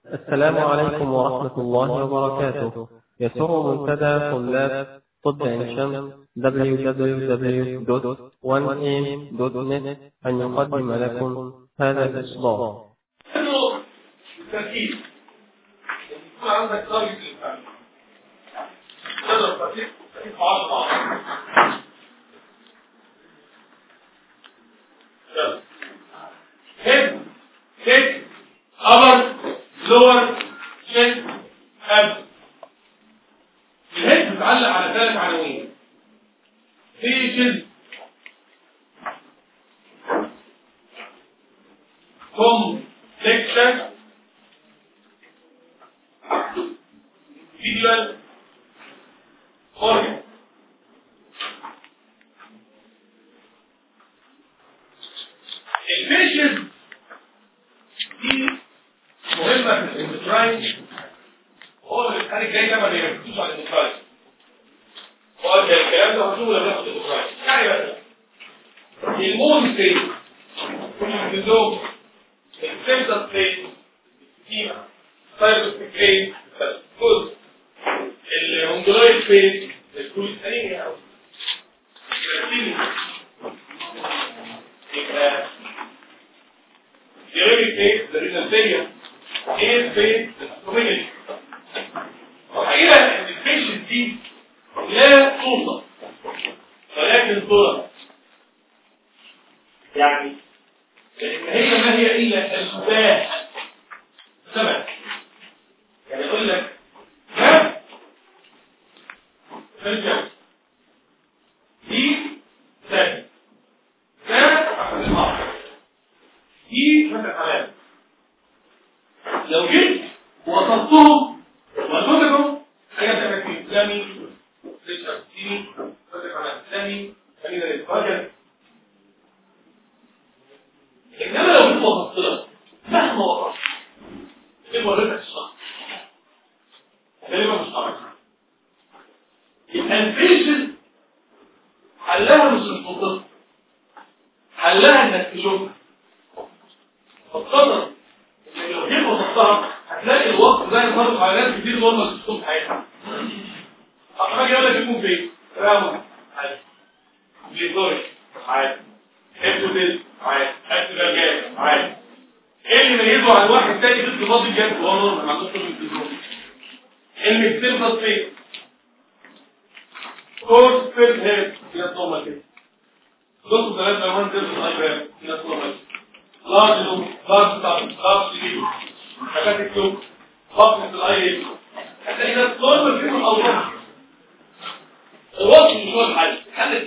السلام عليكم ورحمة الله وبركاته يسر منتدى طلاب طب عين شمس www.1am.net أن يقدم لكم هذا الإصدار انه التركيز يكون عندك تارجت للفهم تقدر تركيز تركيز مع بعض يلا هيد هيد upper lower chest abs الهيد بتتعلق على ثلاث عناوين facial complexion visual organ الفيشن دي مهمة في الاندوكراين هو اللي الامتحان الجاي ده ما بيركزوش على الاندوكراين هو الكلام ده هتشوفه لما ياخد الاندوكراين يعني بس المون ستيت الفيزوم السيمتر ستيت السكيما سايروسكرين الكوز الهوندولايت ستيت الكوز الثانية أو يبقى الجريمي ستيت الرينالتية ايه ستيت الاسكومينيتي وحقيقة ان البيشنت دي لا توصف ولكن صورة يعني لان هي ما هي الا اشباه سمك يعني يقول لك ها فالجو دي ثاني ثالث عشان الحرف دي مثل حلال لو جيت ووصفتهم وصفتهم حاجة تعمل في إسلامي لسه سيني مثل حلال إسلامي خلينا للفجر إنما لو جيت وصفت لك مهما وصفت إيه وريتك الصح غالبا مش طبعا يبقى الفيشن حلها مش الفضل حلها انك تشوفها خاصة ان لو جيت وصفتها هتلاقي الوقت زي ما على ناس كتير دول ما شفتهم في حياتها اما اجي اقول لك يكون فين راوند عادي جيتوري عادي ابتوديل عادي اكتبال عادي ايه اللي يميزه عن واحد تاني ضد فاضي جاب هو نورمال ما عندوش طفل في الجروب المكسير تصفيق كورس فيرد هيد هي نورمال كده دوس ثلاثة لو هنزل في الايباد هي نورمال لارج لوب لارج ستاب لارج سليب حاجات الكلوب خاصة الاي حتى اذا نورمال فيهم الاوضاع الوصف مش هو الحل حل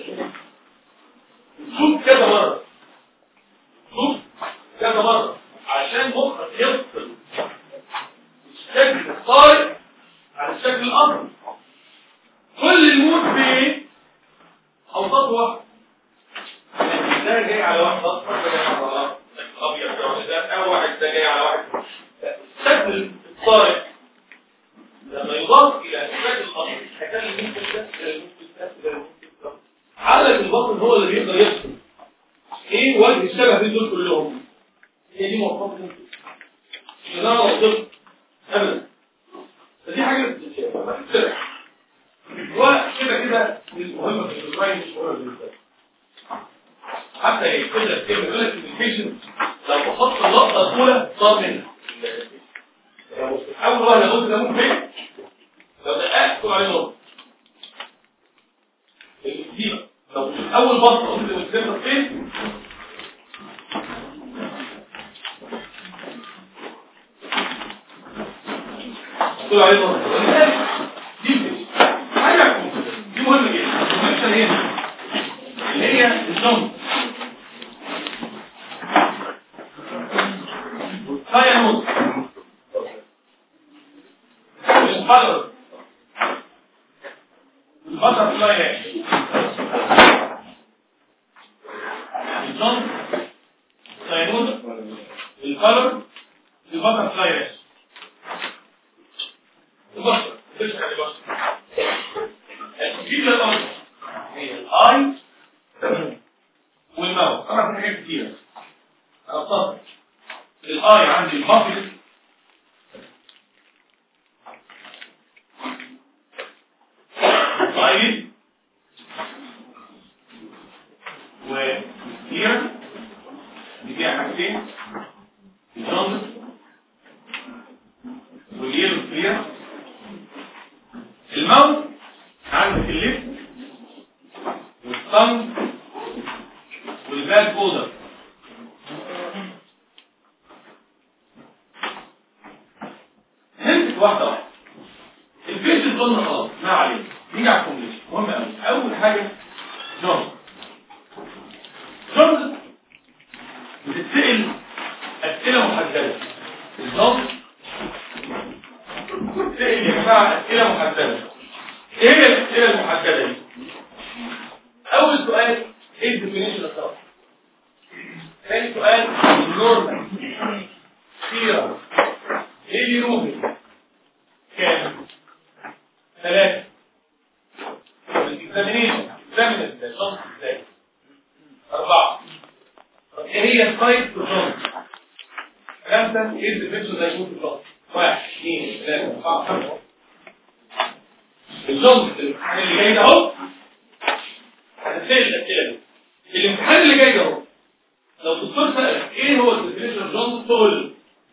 شوف كذا مرة شوف كذا مرة عشان مخك يفصل الشكل الطارئ عن الشكل الأمر كل الموت في أوسط واحد ده جاي على واحد أصفر ده جاي على واحد أبيض ده ده أو واحد ده جاي على واحد الشكل الطارئ لما يضاف إلى الشكل الأمر هيخلي الممكن ده إلى الممكن ده إلى الممكن ده عدد البطن هو اللي بيقدر يفصل ايه وجه الشبه بين دول كلهم هي دي مواصفات ممكن ان انا وصلت ابدا فدي حاجه بتتشرح وكده كده مش مهمه في الديزاين مش مهمه بالنسبه حتى ايه كده كده بيقول لك البيشنت لو بحط اللقطه الاولى صار منها اول واحده قلت ده ممكن لو دققت تقول عليه نقطه دي لو اول بصه قلت قدام فين تقول عليه نقطه دي حاجه دي مهمه جدا الفكره هنا اللي هي الزوم هاي نوت الحجر البطر فلاي الزوم ساينود الكالر البطر فلاي البطر تشرح البطر الفيديو الأرض هي الآي والماوس طبعا في حاجات كتيرة أبطل الآي عندي البطل نمسك واحده واحده الفيشز قلنا خلاص ما عليه نيجي على الكومبليشن مهم قوي اول حاجه جونز جونز بتتسال اسئله محدده الجونز بتتسال يا جماعه اسئله محدده ايه هي الاسئله المحدده دي اول سؤال ايه الديفينيشن اوف ثاني سؤال النورمال سيرة ايه اللي روبي كام ثلاثة الاكزامينيشن اكزامينيشن ده شخص ازاي أربعة ايه هي السايت بروجون خمسة ايه الديفينيشن ده يكون في الشخص واحد اثنين ثلاثة أربعة خمسة الجمل الامتحان اللي جاي ده اهو هتسأل الأسئلة دي الامتحان اللي جاي ده اهو لو الدكتور سألك ايه هو الديفينيشن جون تقول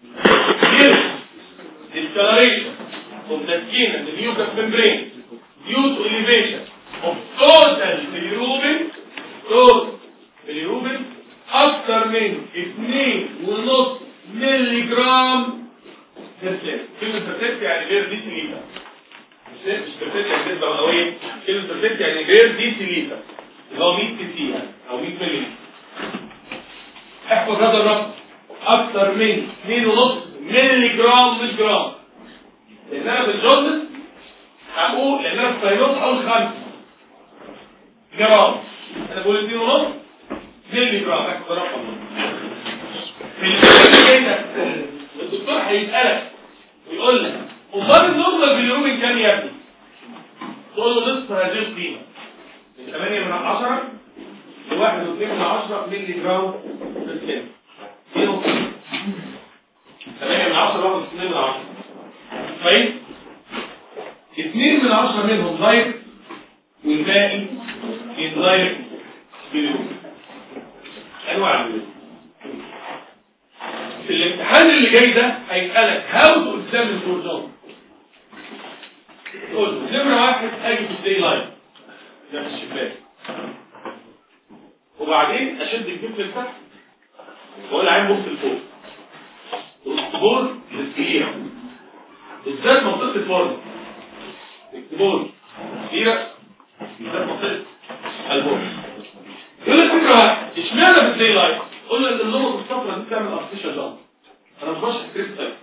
discoloration of the skin and the mucous membrane due to elevation of total bilirubin total bilirubin أكثر من 2.5 ملي جرام بيرسنت كلمة بيرسنت يعني غير دي لتر مش مش بيرسنت يعني نسبة مئوية كلمة بيرسنت يعني غير دي لتر اللي هو 100 سي سي يعني أو 100 ملي لتر احفظ هذا الرقم اكثر من 2.5 ملي جرام مش جرام لان انا بالجوندس هقول لان انا في الفيروس هقول 5 جرام انا بقول 2.5 ملي جرام احفظ الرقم في الكلمه الدكتور هيسالك ويقول لك امال النورمال باليومين كام يا ابني تقول له نصف هذه القيمه من 8 من 10 لواحد واثنين من عشرة ملي جرام في السن دي نقطة ثمانية من عشرة واحد واثنين من عشرة طيب اثنين من عشرة منهم دايركت والباقي اندايركت باليوم انواع البيوم في الامتحان اللي جاي ده هيسألك هاو تو اكزامن فور جون تقول نمرة واحد اجي في الدي لاين ده في الشباك وبعدين اشد الجبل لتحت واقول عين بص لفوق والاكتبور للسكيرة بالذات منطقة الفرن الاكتبور السكيرة بالذات منطقة البور يقول لك فكرة واحد اشمعنى في الدي لايت قلنا ان اللغة الصفرة دي بتعمل ارتفيشال جامب انا مش بشرح كريستال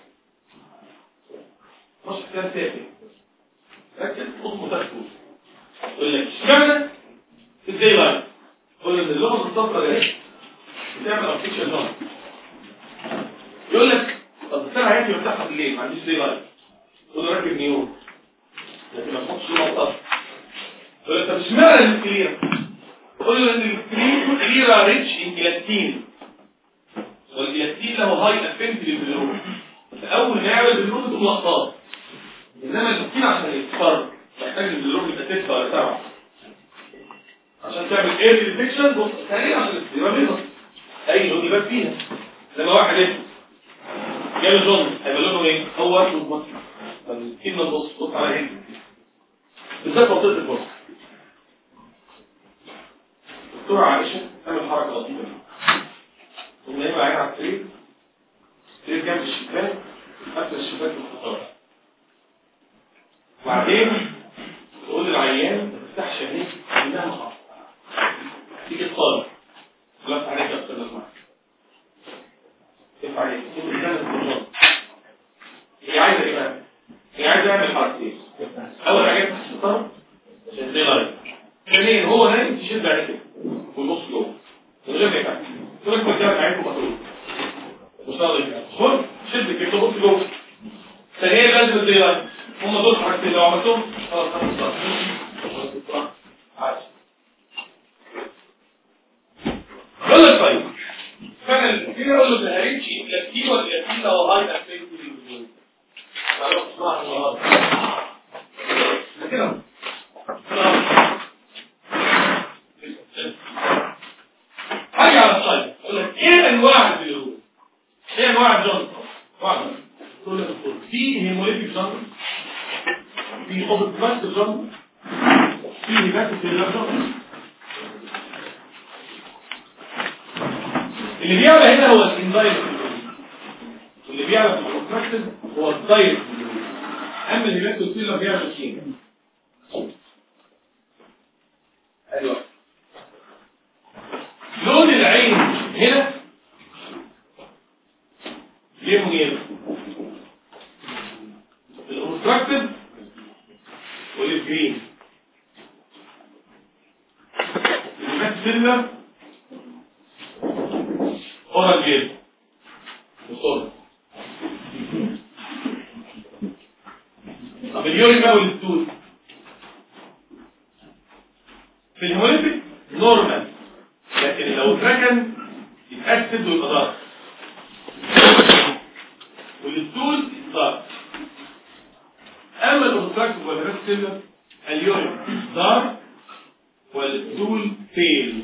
بشرح كلام تافه ركز خد متخفوز يقول لك اشمعنى في الدي لايت قلنا ان اللغة الصفرة دي بتعمل ارتفيشال جامب يقول لك طب بس انا حياتي مرتاحه بالليل ما عنديش دي لايت تقول له راكب نيون لكن ما تحطش له مطر تقول له طب اشمعنى الكلير تقول له ان الكلير كليرا ريتش ان جلاستين والجلاستين له هاي افنتي للبلوم اول ما يعمل البلوم تقوم لقطات انما الجلاستين عشان يتفرج محتاج البلوم يبقى ستة ولا سبعة عشان تعمل اير ديتكشن بص ثانيا عشان السيرة بيضة اي لون يبقى فيها لما واحد اسمه جاله جون هيبقى لونه ايه هو اسمه بص فالكلمه نبص بص على هنا بالذات منطقه البص دكتوره عائشه تعمل حركه لطيفه ثم يبقى عين على السرير السرير جنب الشباك قفل الشباك بالخطاره وبعدين تقول للعيان ما تفتحش عينيك انها مخاطره تيجي تصالح خلاص عليك اكتر من معاك كيف عليك كل سنة بالظبط هي عايزة ايه بقى هي عايزة اعمل حركتين اول حاجة تحت الطرف عشان زي لايف ثانيا هو نايم تشد عليه كده والنص جوه من غير ما يفهم تقول لك قدامك عينكم مطلوب مش راضي كده خد شد كده بص جوه ثانيا لازم زي لايف هم دول حركتين لو عملتهم خلاص خلاص عادي يقول لك طيب كان الكثير يقول له ده هريتش الكثير والكثير لو هاي أكتيف كده حاجة على الصيد يقول لك ايه انواع البلوغ ايه انواع الجنطة واحد تقول لك الدكتور في هيموليتيك جنطة في اوبتماست جنطة في هيباتيك جنطة اللي بيعمل هنا هو الاندايركت اللي بيعمل في البروتراكتد هو الدايركت اما الهيباتوسيلر بيعمل لوكيميا ايوه لون العين هنا ليه مهم الاوبستراكتيف والجرين السيلر اورنج وصول طب اليورين بقى والستول في الهيموليتيك نورمال لكن لو اتركن يتأكد ويبقى ضغط والستول ضغط اما الاوبستراكتيف والريستيلر اليورين ضغط والستول فيل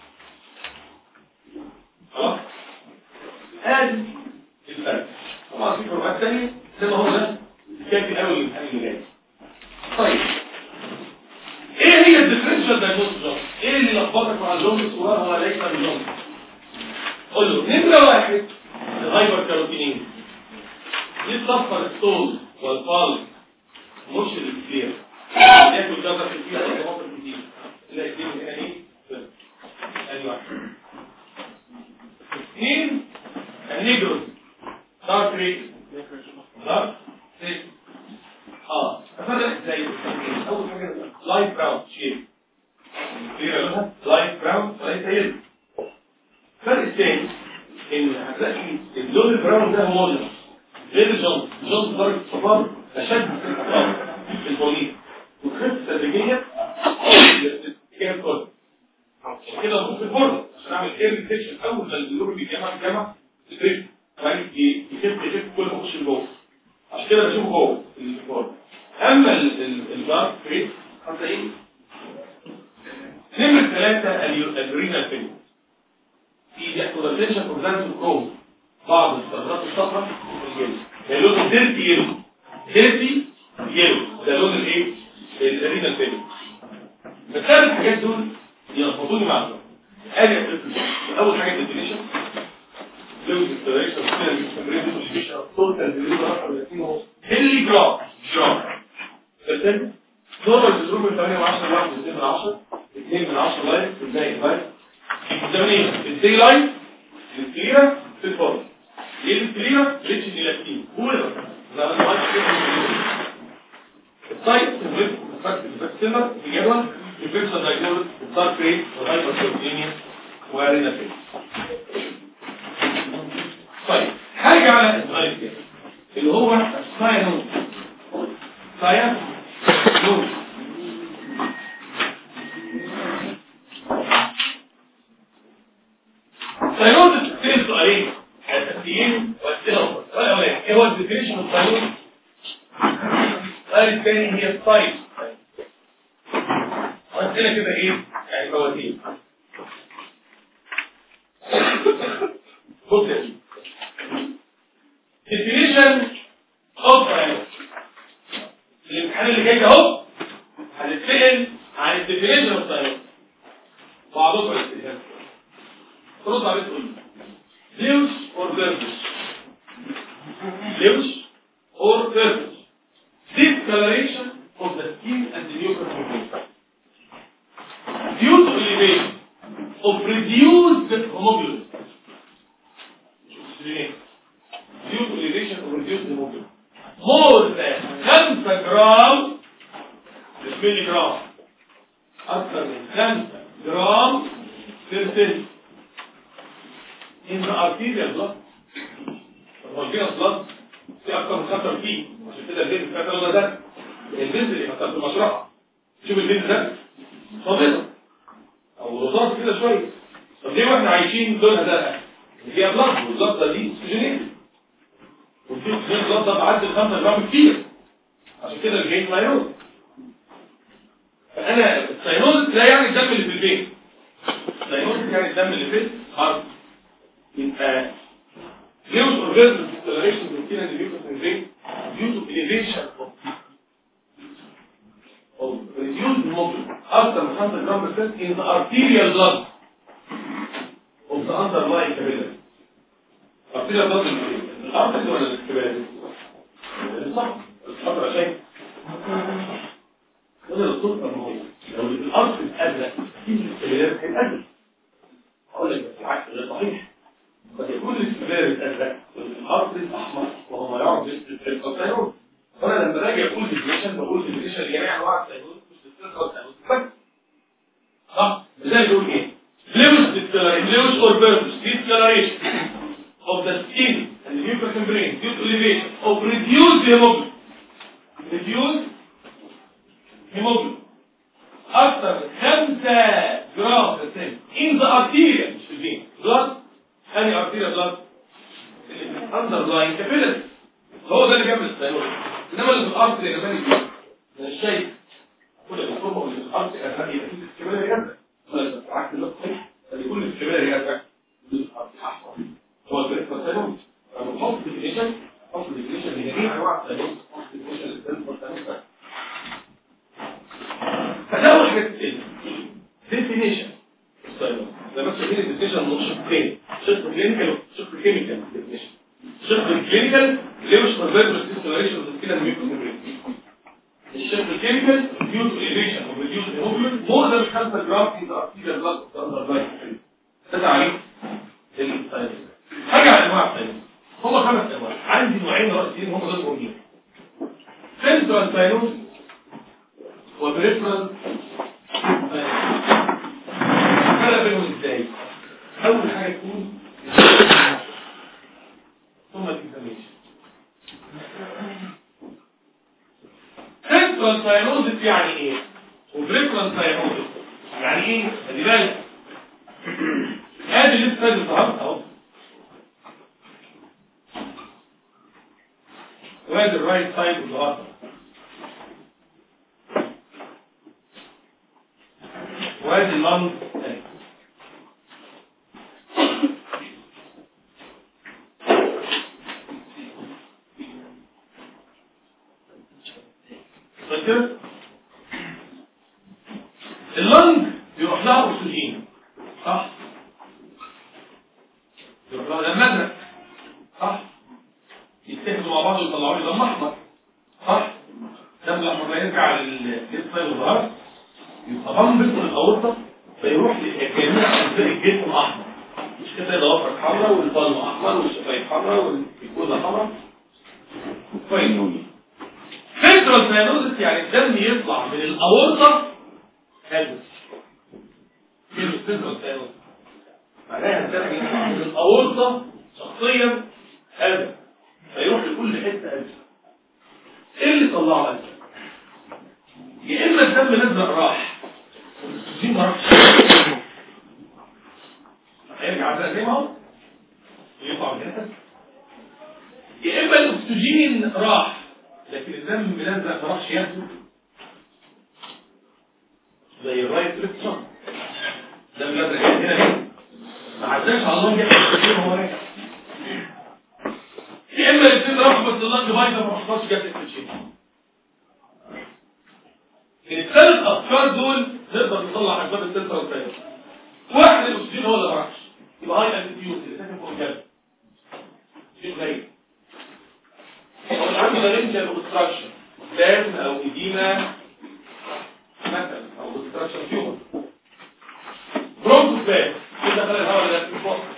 خلاص ادي الفرق طبعا في فروقات ثانيه زي ما هو ده كافي قوي للامتحان اللي جاي طيب ايه هي الديفرنشال دايجنوستس ايه اللي لخبطك مع الجونس وهو ليس بالجونس قول له نمره واحد الهايبر كاروتينين دي الصفر الستول والفالس مش الكلير ياكل جبر كتير او جبر كتير تلاقي دي هنا ايه ادي واحد اثنين النيجروس دارك ريد دارك ريد اه افرق زي اول حاجه لايت براون شيب كلير لونها لايت براون وليس يلو الفرق الثاني ان هتلاقي اللون البراون ده هوموجنس غير الجونز الجونز درجه الصفار اشد في الصفار في البوليس وخفه تدريجيه كام كود كده ممكن الفرن عشان اعمل اير ديتكشن اول ما اللون بيتجمع بيتجمع تدريج بعدين يخف يخف كل ما يخش لجوه عشان كده بشوفه جوه الفرن اما الدارك فيس هتلاقيه نمرة ثلاثة الرينال فيلم في بيحصل ريتنشن اوف ذات كروم بعض الصدرات الصفراء في الجلد ده لونه ديرتي يلو ديرتي يلو ده لون الايه الرينال فيلم فالثلاث الحاجات دول يلخبطوني مع بعض ادي اول حاجه الديفينيشن لوز الديفينيشن توتال ديفينيشن ملي جرام جرام فالثاني نورمال تضرب من 8 من 10 لواحد 2 من 10 2 من 10 لاين ازاي لاين 8 الدي لاين الكليرة في الفرن ايه الكليرة ريتش اللاكتين هو ده ده انا عايز الطيب الويب الفرق الفاكسيمر الجدول الفيكسر دايجنوز الدارك ريت والهايبر سيرفينيا وارينا فيس طيب حاجة على الغاية كده اللي هو الساينوز ساينوز ساينوز في سؤالين اساسيين واسئله اخرى ايه هو الديفينيشن اوف ساينوز السؤال الثاني هي الساينوز واسئله كده ايه يعني فواتير بص يا سيدي definition of الامتحان اللي جاي ده اهو هنتسال عن الديفينيشن اوف ساينس بعضكم الاستفهام ترد عليه تقول ليوس اور بيربس ليوس اور بيربس discoloration of the skin and the mucous membrane due to elevation of reduced hemoglobin due to elevation of reduced hemoglobin more than 5 جرام ملي جرام أكثر من 5 جرام بير in the arterial blood طب هو الفينس blood في أكثر من 5 كيلو عشان كده الفينس كانت لونه ده الفينس اللي حطها في المشرحة شوف الفينس ده صامتة أو رصاص كده شوية طب ليه واحنا عايشين لونها ده فيها بلاد والبلاد ده دي اكسجينيت وفي اكسجين بلاد ده بعد 5 جرام كتير عشان كده الجين مايوز فانا السينوز لا يعني الدم اللي في البيت السينوز يعني الدم اللي في الارض يبقى ليوز اورجانيزم acceleration of the and mucous membrane due to elevation of of reduced hemoglobin after 5 gram percent in the arterial blood of the underlying capillary arterial blood الارتري ولا الكباري؟ الصح خطر شيء هذا الصوت ما هو لو الارض الازرق في الاستمرار هيتأذى اقول لك العكس غير صحيح قد يكون الاستمرار الازرق الارض الاحمر وهو ما يعرف بالقصيرون فانا لما باجي اقول ديفينيشن بقول ديفينيشن لجميع انواع السيروز مش للسيروز بس صح ازاي بيقول ايه Lewis declaration, Lewis or purpose, declaration of the skin and the mucous membrane due to elevation of reduced hemoglobin. Reduced hemoglobin. أكثر من 5 جرام في السن in the arteria مش في الفين blood أنهي arteria blood اللي في underlying capillary هو ده اللي جاب الستايلوز إنما اللي في الأرض اللي جابني من الشيء كل الفورمة اللي في الأرض كانت هذه أكيد الكبيرة جدا عكس النقطة اللي كل الكبيرة جدا هو البريد فالسيلوز لما بحط ديفينيشن بحط ديفينيشن لجميع أنواع السيلوز بحط ديفينيشن للسيلوز والسيلوز فده حاجات ديفينيشن ده بس فين الديفينيشن من شقين شق كلينيكال وشق كيميكال ديفينيشن شق الكلينيكال ليه مش مزاج ديسكلاريشن كده الميكرو الشق الكيميكال ريديوس اليفيشن وريديوس هيموجلوبين مور ذان 5 جرام في الارتيريال بلاد اوف ده تعريف الساينس حاجه على انواع الساينس هم خمس انواع عندي نوعين رئيسيين هم دول مهمين سنترال ساينوس وبريفرال فرق بينهم ازاي اول حاجه تكون ثم الاكزاميشن سنترال ساينوزس يعني ايه وبريفرال ساينوزس يعني ايه خلي بالك ادي اللي لسه النهارده اهو وادي الرايت سايد والغلط وادي اللنج فاكر اللنج يروح لها اكسجين صح يروح لها دم ازرق صح يتحدوا مع بعض ويطلعوا لي دم احمر صح دم الاحمر لا يرجع للجسم والظهر يبقى بيدخل الاورطه فيروح لكانها اجزاء الجسم الاحمر مش كده ضوافرك حمراء والقلب احمر والشفايف حمراء والكوزه حمراء كويس فيترال ساينوزس يعني الدم يطلع من الاورطه هلس كلمه فيترال ساينوزس معناها الدم يطلع من الاورطه شخصيا هلس فيروح لكل حته هلس ايه اللي طلعه هلس يا اما الدم الازرق راح والاكسجين ما راحش هيرجع ازرق زي ما هو يقطع من الجسد يا اما الاكسجين راح لكن الدم الازرق ما راحش ياخده زي الرايت ريكشن الدم الازرق هنا هنا ما عداش على الله ياخد الاكسجين وهو راجع يا اما الاثنين راحوا بس اللنج بايظه ما حصلش جاب الاكسجين الثلاث افكار دول نقدر نطلع اسباب السنترال والثاني واحد الاكسجين هو اللي ما راحش يبقى هاي الانتيوز اللي ساكن فوق الجبل شيء غريب هو اللي عنده لارنجال اوبستراكشن دام او اديما مثلا او اوبستراكشن فيومر برونكوس باك كده خلال الهواء ده في فوق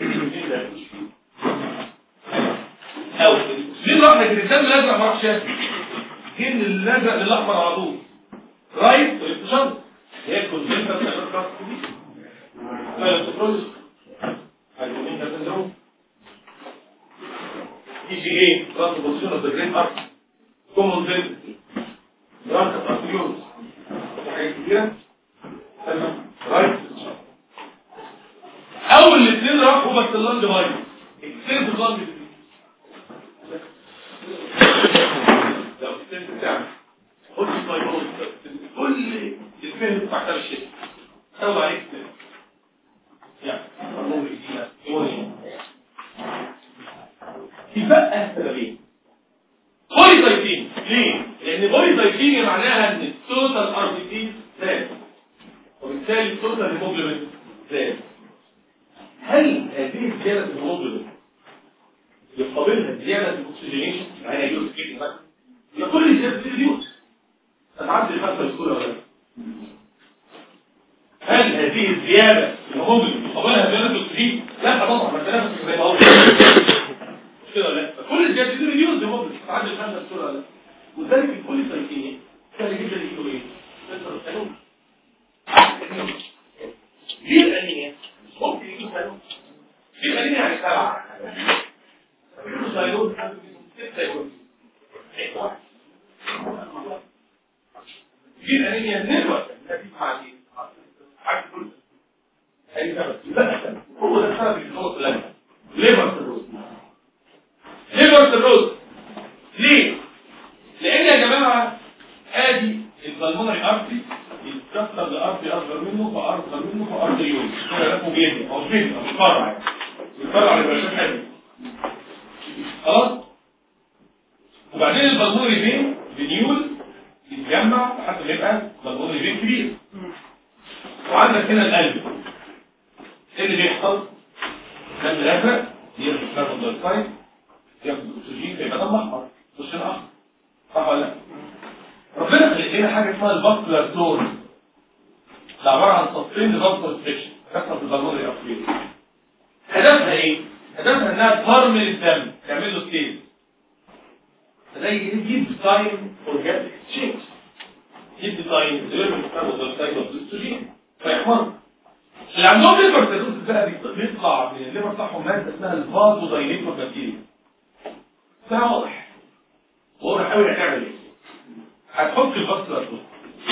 او الاكسجين راح لكن الدم الازرق ما راحش جن الازرق للاحمر على طول رايت والاكتشاف هي كونجنتال سايبر دي فايروس هايبومينتا سندروم اي جي اي ترانس بوزيشن اوف ذا جرين ارت كومون فيلد برانكا ترانسيوز حاجات كتيرة تمام رايت اول الاثنين راحوا بس اللانج بايظ اكسنت اللانج لو اكسنت بتعمل خد الفايبروز كل الفهم بتاع كتاب الشيء سوى عليك يعني الله يدينا يوني يبقى سببين بولي زيتين ليه؟ لان بولي زيتين معناها ان التوتال ار بي تي زاد وبالتالي التوتال هيموجلوبين زاد هل هذه الزياده في الهيموجلوبين يقابلها زياده في الاكسجينيشن يعني يقول كده مثلا كل زياده الهيموجلوبين قبلها زياده الاكسجين لا طبعا ما التنفس زي ما هو مش كده ولا لا فكل الزياده دي ريديوز هيموجلوبين تعدي الخمسه بسرعه ولا لا وذلك البوليسايكينيا سهل جدا يجيله ايه؟ تنسر ليه الانيميا؟ ممكن يجيله سالون ليه الانيميا يعني سبعه يجيله سالون ستة يكون في الانيميا نيفر مع دي حاجه كل اي سبب يبقى هو ده السبب اللي هو لك ليفر سيروز ليفر سيروز ليه لان يا جماعه ادي البلمونري ارتري يتكسر لارتري اصغر منه فاصغر منه فارتريول ده اسمه جيد او جيد او فرع يعني الفرع اللي بيبقى حلو خلاص وبعدين البلمونري فين بنيول يتجمع لحد ما يبقى بلمونري فين كبير وعندك هنا القلب ايه اللي بيحصل دم الازرق يرفع كاربون دايوكسيد ياخد اكسجين فيبقى دم احمر وش احمر صح ولا لا ربنا خلق لنا حاجه اسمها الباسكولار تون ده عباره عن تصفين لضغط الفريكشن كسر في البلمونري ارتري هدفها ايه هدفها انها تفرمل الدم تعمل له ستيج فده يجيب تايم فور جات اكسشينج يدي تايم ديليفري كاربون دايوكسيد والاكسجين فيحمر اللي عندهم ليفر سيروسس بقى بيطلع من الليفر بتاعهم ماده اسمها الفازو دايليتور بكتيريا ده واضح واضح قوي هتعمل ايه هتحط الفاسكولار توب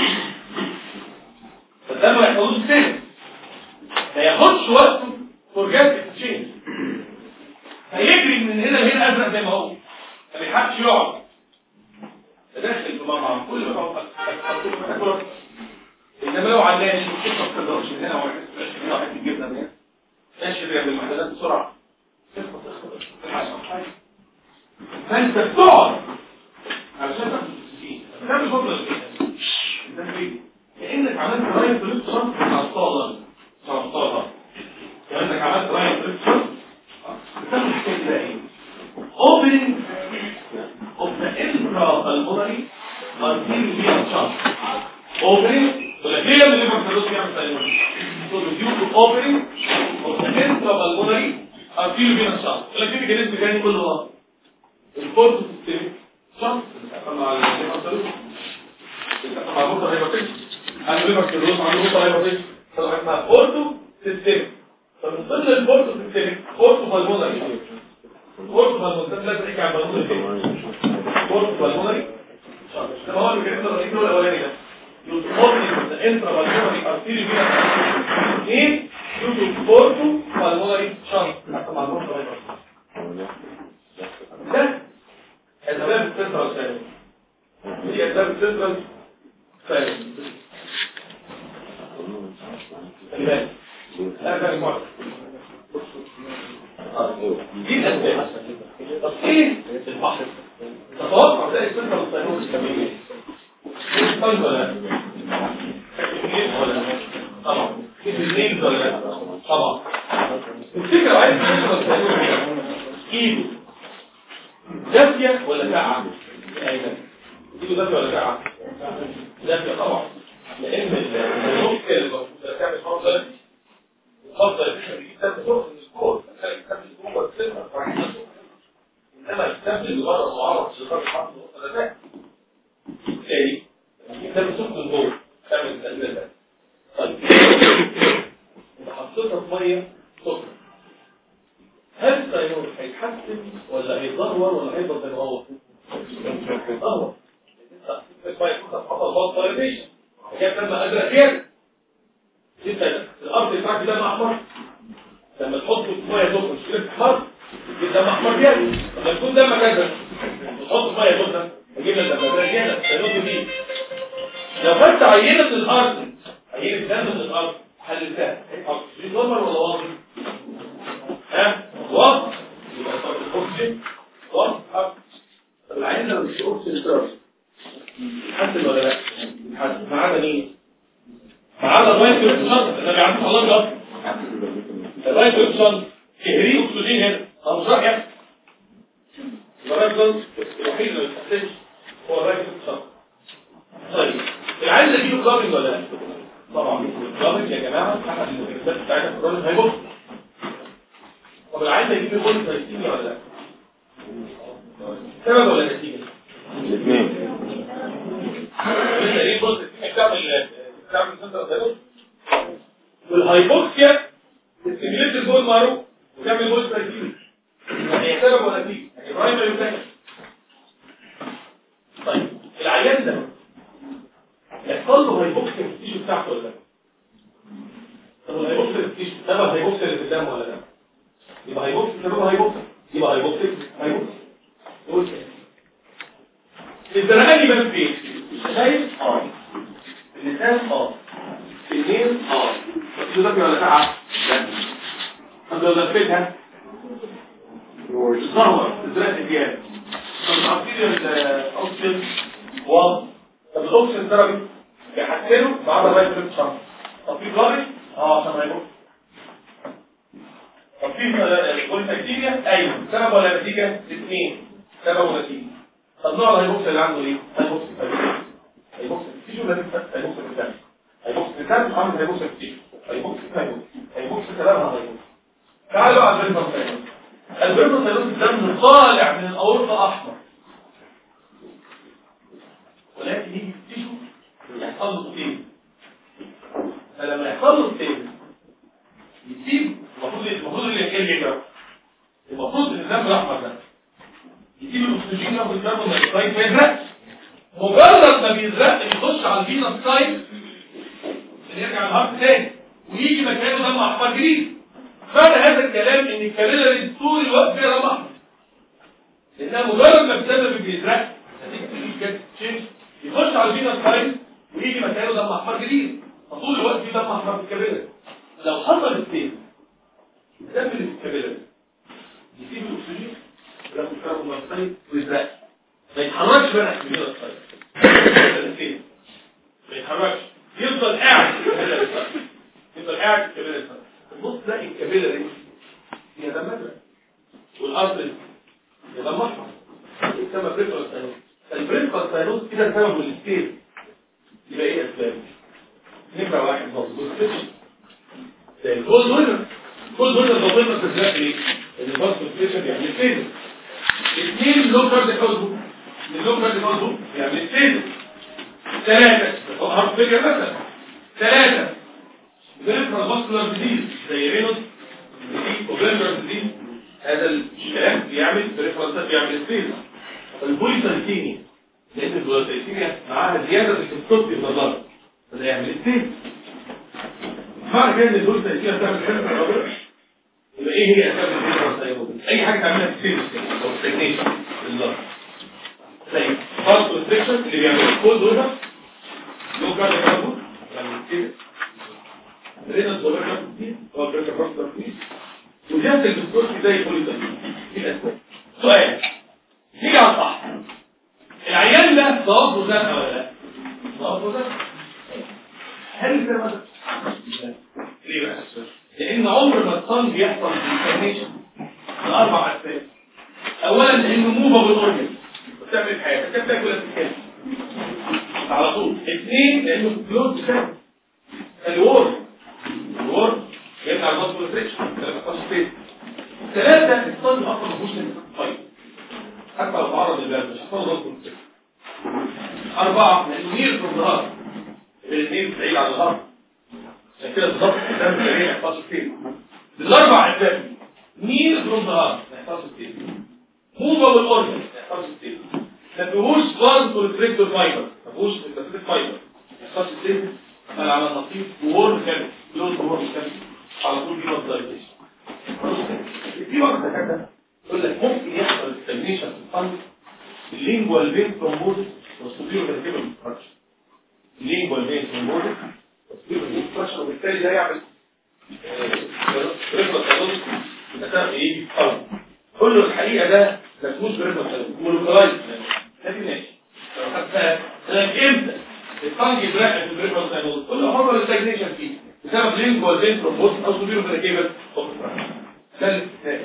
فده ما يحصلوش تاني ما ياخدش وقته فور جات اكسشينج هيجري من هنا لهنا ازرق زي ما هو ما بيحبش يقعد فداخل بمطعم كل ما تقعد انما لو علاش تخطف كده من هنا واحد من واحد الجبنه من هنا ماشي بيعمل المحلات بسرعه تخطف تخطف فانت بتقعد علشان تاخد الاكسجين ده مش فضل ده ليه؟ كانك عملت رايه فلوس شنط على الصاله على الصاله كانك عملت رايه فلوس شنط بتاخد الحكايه ده ايه؟ opening of the intrapulmonary arterial chart opening ولا هي اللي ليفر سيروس بيعمل سيروس so the due to opening of the intrapulmonary arterial chart ولا في ميكانيزم تاني كله هو الفورس سيستم شنط بتتعامل مع الليفر سيروس بتتعامل مع الروتر هيباتيك عنده ليفر سيروس عنده روتر هيباتيك فلو اسمها فورتو سيستم فمن ضمن الفورتو سيستم فورتو بالمونري فورتو بالمونري ده لازم يحكي عن بالمونري فورتو بالمونري ده هو اللي كان الرئيسي الاولاني ده يوتوبني the intrapulmonary artery vena ايه يوتو فورتو بالمونري شنط حتى مع الروتر هيباتيك ده اسباب السنترال سايلنس دي اسباب السنترال سايلنس تمام لا ده المرض دي الاسباب طب ايه البحر تتوقع ده السنترال سايلنس كمان طيب ولا لا ولا لا طبعا الاثنين ولا لا طبعا الفكره عايز السنترال سايلنس ايده دافية ولا ساعة؟ ايضا ايده دافية ولا ساعة؟ دافية طبعا لان الممكن اللي بتعمل فرق ثلاثي الفرق ثلاثي بيجيب ثلاثة فرق من الكور تخلي الكتاب اللي جوه السنة انما الكتاب اللي بره معرض لدرجة حرف نقطة ثلاثة بالتالي الكتاب سخن من جوه تعمل التأثير ده طيب انت حطيتها في مية سخنة هل السينور هيتحسن ولا هيتدهور ولا هيفضل زي ما هو؟ هيتدهور ما يكون حصل بعض طيبيشن جاب دم ازرق زياده انت الارض بتاعك دم احمر لما تحطه في ميه سخنه مش كده احمر يجيب دم احمر زياده لما يكون دمك ازرق وتحطه في ميه سخنه يجيب لك دم ازرق زياده السينور دي لو خدت عينه الارض عينه دم من الارض حللتها هيبقى في نمر ولا واضح؟ ها واضح يبقى طب الاكسجين واضح العين لو مش اكسجين ترى يتحسن ولا لا يتحسن ما عدا مين ما عدا الرايت يوكسون النبي عبد الله ده الرايت يوكسون كهري اكسجين هنا او مش رايح الرايت يوكسون الوحيد اللي ما يتحسنش هو الرايت يوكسون طيب العين اللي فيه كلابنج ولا لا طبعا الكرونيك يا جماعه احد المكتسبات بتاعتها الكرونيك هيبص طب العيان ده يجيب لي كل سايتيميا ولا لا؟ سبب ولا نتيجه؟ الاثنين لسه ايه بص بتعمل بتعمل سنتر دايلوس والهايبوكسيا بتستميليت الجول معروف وتعمل جول سايتيميا هي سبب ولا نتيجه؟ يعني برايمري وسكندري طيب العيان ده يحصل له هايبوكسيا في التيشو بتاعته ولا لا؟ طب الهايبوكسيا في التيشو سبب هايبوكسيا اللي في الدم ولا لا؟ يبقى هايبوكسيا سببها هايبوكسيا يبقى هايبوكسيا هايبوكسيا قول كده الزرقاني بان فين؟ شايف؟ اه اللسان اه الاثنين اه شو ذكي ولا ساعة؟ لا طب لو لفيتها ظهر ازرق الديان طب العصير الاوكسجين واضح طب الاوكسجين درجة يحسنه ما عدا الرايت فيلم شمس طب في جاري اه عشان ما يبقى طب في الكوليتاكتيريا ايوه سبب ولا نتيجة؟ الاثنين سبب ونتيجة طب نوع الهيبوكس اللي عنده ايه؟ هيبوكس هيبوكس تيجو ولا هيبوكس في الدم هيبوكس في الدم عامل هيبوكس في التيجو هيبوكس في هيبوكس هيبوكس سببها هيبوكس تعالوا على البريفرسايلوس البريفرسايلوس الدم طالع من الاورطه احمر ولكن يجي في التيجو يحصل له ستيل فلما يحصل له ستيل يسيب المفروض المفروض اللي يجري المفروض ان الدم الاحمر ده يجيب الاكسجين ياخد الكربون دايوكسيد ما يزرقش مجرد ما بيزرق يخش على الفينس سايت يرجع الهارت تاني ويجي مكانه دم احمر جديد معنى هذا الكلام ان الكابيلاري طول الوقت فيها دم احمر لانها مجرد ما بسبب بيزرق يخش على الفينس سايت ويجي مكانه دم احمر جديد فطول الوقت في دم احمر في الكابيلاري لو حصل السيل الدم اللي في الكابيلاري يسيب الاكسجين ياخد كربون دايوكسيد ويزرق ما يتحركش بقى من السايد ما يتحركش يفضل قاعد في الكابيلاري يفضل قاعد في الكابيلاري بص تلاقي الكابيلاري هي دم ازرق والارض هي دم احمر يسمى بريكال ساينوس البريكال ساينوس كده سببه الستيل يبقى ايه اسباب نمرة واحد برضه زي الجولد وينر الجولد وينر ده وينر تزرق ليه؟ ان الفاسفوريشن بيعمل فيزر اثنين لو كارد كوزو اللو كارد كوزو بيعمل فيزر ثلاثة هارت فيجر مثلا ثلاثة بريفرال فاسكولار ديزيز زي رينوس ديزيز وبريفرال ديزيز هذا الكلام بيعمل بريفرال بيعمل فيزر البوليسايتينيا لان البوليسايتينيا معاها زيادة في الكتب في النظر فده يعمل فيزر معنى كده ان البوليسايتينيا بتعمل حاجة يبقى ايه هي اسباب الفيبروسايروز اي حاجه تعملها في السيستم او ستيجنيشن بالظبط زي فاست ريستريكشن اللي بيعمل كل دول لو كان كاربون يعني كده رينا سولار دي او بريشر فاستر دي وجات الدكتور زي البوليتايب دي الاسباب سؤال نيجي على الصح العيان ده ضغطه زاد ولا لا ضغطه زاد هل ده مثلا ليه بقى لان عمر ما الصن بيحصل في الكارنيشن لاربع اسباب اولا لانه موفابل اورجن بتعمل حاجه انت بتاكل اسكان على طول اثنين لانه كلوز بتاعه الورد الورد يرجع المصل فريكشن ما بيحصلش فين ثلاثه الصن اصلا ما فيهوش طيب حتى لو تعرض للباب مش هيحصل له اربعه لانه نير في الظهر الاثنين بعيد عن الارض عشان كده بالظبط الدم الجميع ما يحصلش فيه الاربع اسباب مين في الظهر ما يحصلش فيه موفابل اورجن ما يحصلش فيه ما فيهوش بلاد كوليستريكتور فايبر ما فيهوش كوليستريك فايبر ما يحصلش فيه بل على النصيب وورم كان كلوز وورم كان على طول دي مصدريتيشن في وقت كده يقول لك ممكن يحصل ستاجنيشن في الفن اللينجوال فين ثرومبوزس والسوبيرو فيرتيبل ستراكشر اللينجوال فين ثرومبوزس والسوبيرو وبالتالي ده يعمل ريفرال تايلوس مثلا يجي في قلب كل الحقيقه ده ما اسموش ريفرال تايلوس مولوكولايز لكن ماشي لو خدتها لكن امتى الفنج يترقى في الريفرال تايلوس كل حصل الستاجنيشن فيه بسبب لينجوال فين ثرومبوزس او سوبيرو فيرتيبل ده الاستثناء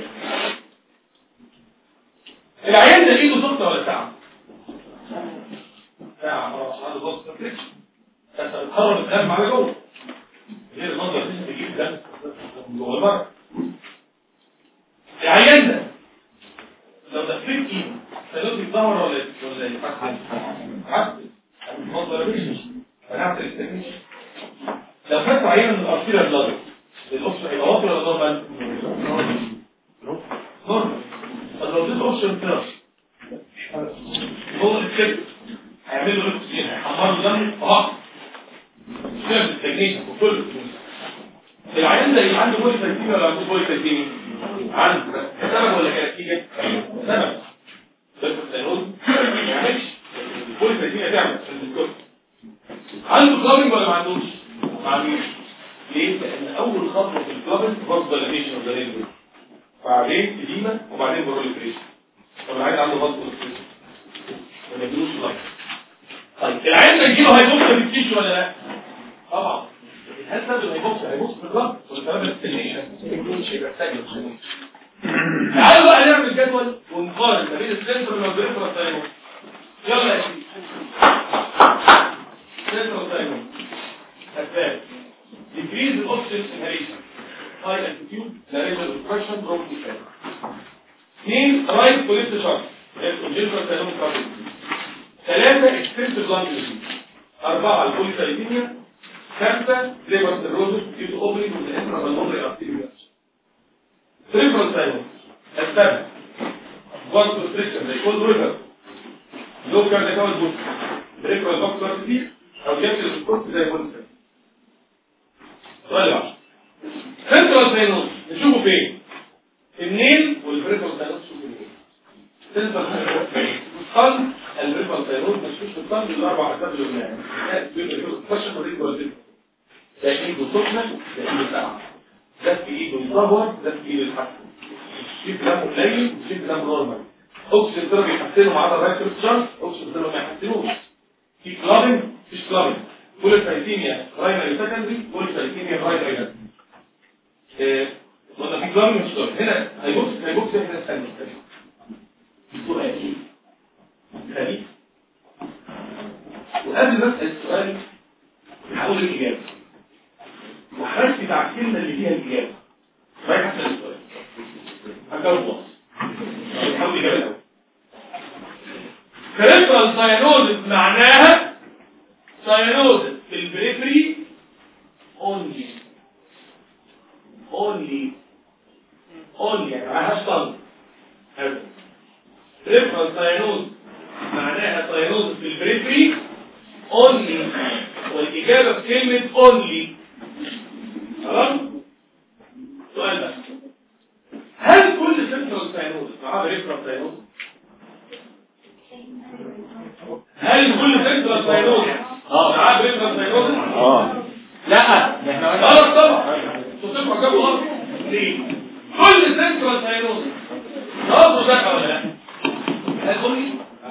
العيان ده ايده سخنه ولا ساعه ساعه اه عنده ضغط فريكشن بس بتخرج الدم على جوه جوه المرة العيان ده لو دخلت ايده سيدوت الظهر ولا ولا يحسن حسن الموضوع مش هنعمل التكنيك لو خدت عينه من الارتيريا بلاد الاوبشن هيبقى واصل ولا نورمال؟ نورمال طب لو اديت اوبشن كده هو الكبد هيعمل له اكسجين هيحمر له دم فقط بسبب التكنيك وكل العيان ده يبقى عنده بولي تكتيمي ولا عنده بولي تكتيمي؟ عنده سبب ولا كده سبب سبب الثانوز ما يعملش البولي تكتيمي هتعمل في الدكتور عنده كلابنج ولا ما عندوش؟ ما عندوش ليه؟ لأن أول خطوة في الكلابنج برضه ديلاتيشن اوف ذا رينج بعدين إديمة وبعدين بروليفريشن طب العيان عنده غلط ما يجيلوش لايف طيب العيان ده يجيله هيبص في التيشو ولا لا؟ طبعا هل سبب هيبص هيبص في الرب ولا سبب التنيشن؟ تعالوا بقى نعمل جدول ونقارن ما بين السنتر والبريفرال ساينوس يلا يا سيدي سنترال ساينوس اسباب decrease the oxygen inhalation high altitude laryngeal obstruction bronchial اثنين رايت كوليست شارت الجنرال ساينوس كارد ثلاثة اكستنسيف لانج ديزيز أربعة البوليسايتيميا خمسة ليبر سيروزس due to opening of the intravenous artery peripheral sinus السبب blood constriction زي cold river low cardiac output peripheral vascular disease أو جنب السكوت زي بوليسايتيميا سؤال واحد central sinus نشوفه فين؟ النيل والبريفرال sinus نشوفه فين؟ central sinus القلب الريفال سيروز مشكوش في القلب الاربع اسباب اللي قلناها فشل مريض ولا ده ايده سخنه ده ايده ساقعه ده في ايده يصور ده في ايده يتحسن شيف دمه قليل وشيف دمه نورمال اكسجين ضرب يحسنه مع الرايت تشارج اكسجين ضرب ما يحسنوش في كلابنج مفيش كلابنج بوليسايتيميا برايمري سكندري بوليسايتيميا برايمري ايه قلنا في كلابنج مش كلابنج هنا هيبص هيبص احنا استنى سؤال خبيث وقبل ما اسال السؤال هقول الاجابه وحرصت على الكلمه اللي فيها الاجابه رايح اسال السؤال هجاوب خلاص هحاول اجابه الاول كريستال ساينوزس معناها ساينوزس في البريفري اونلي اونلي اونلي يعني معهاش طن ريفرال ساينوزس معناها ساينوزس في البريفري اونلي والاجابه بكلمه اونلي خلاص سؤال بقى هل كل سنترال ساينوزس معاه ريفرال ساينوزس هل كل سنترال ساينوزس معاه ريفرال ساينوزس اه لا احنا غلط طبعا تصفح جاب غلط ليه كل سنترال ساينوزس ناقصه شكه ولا لا هل كل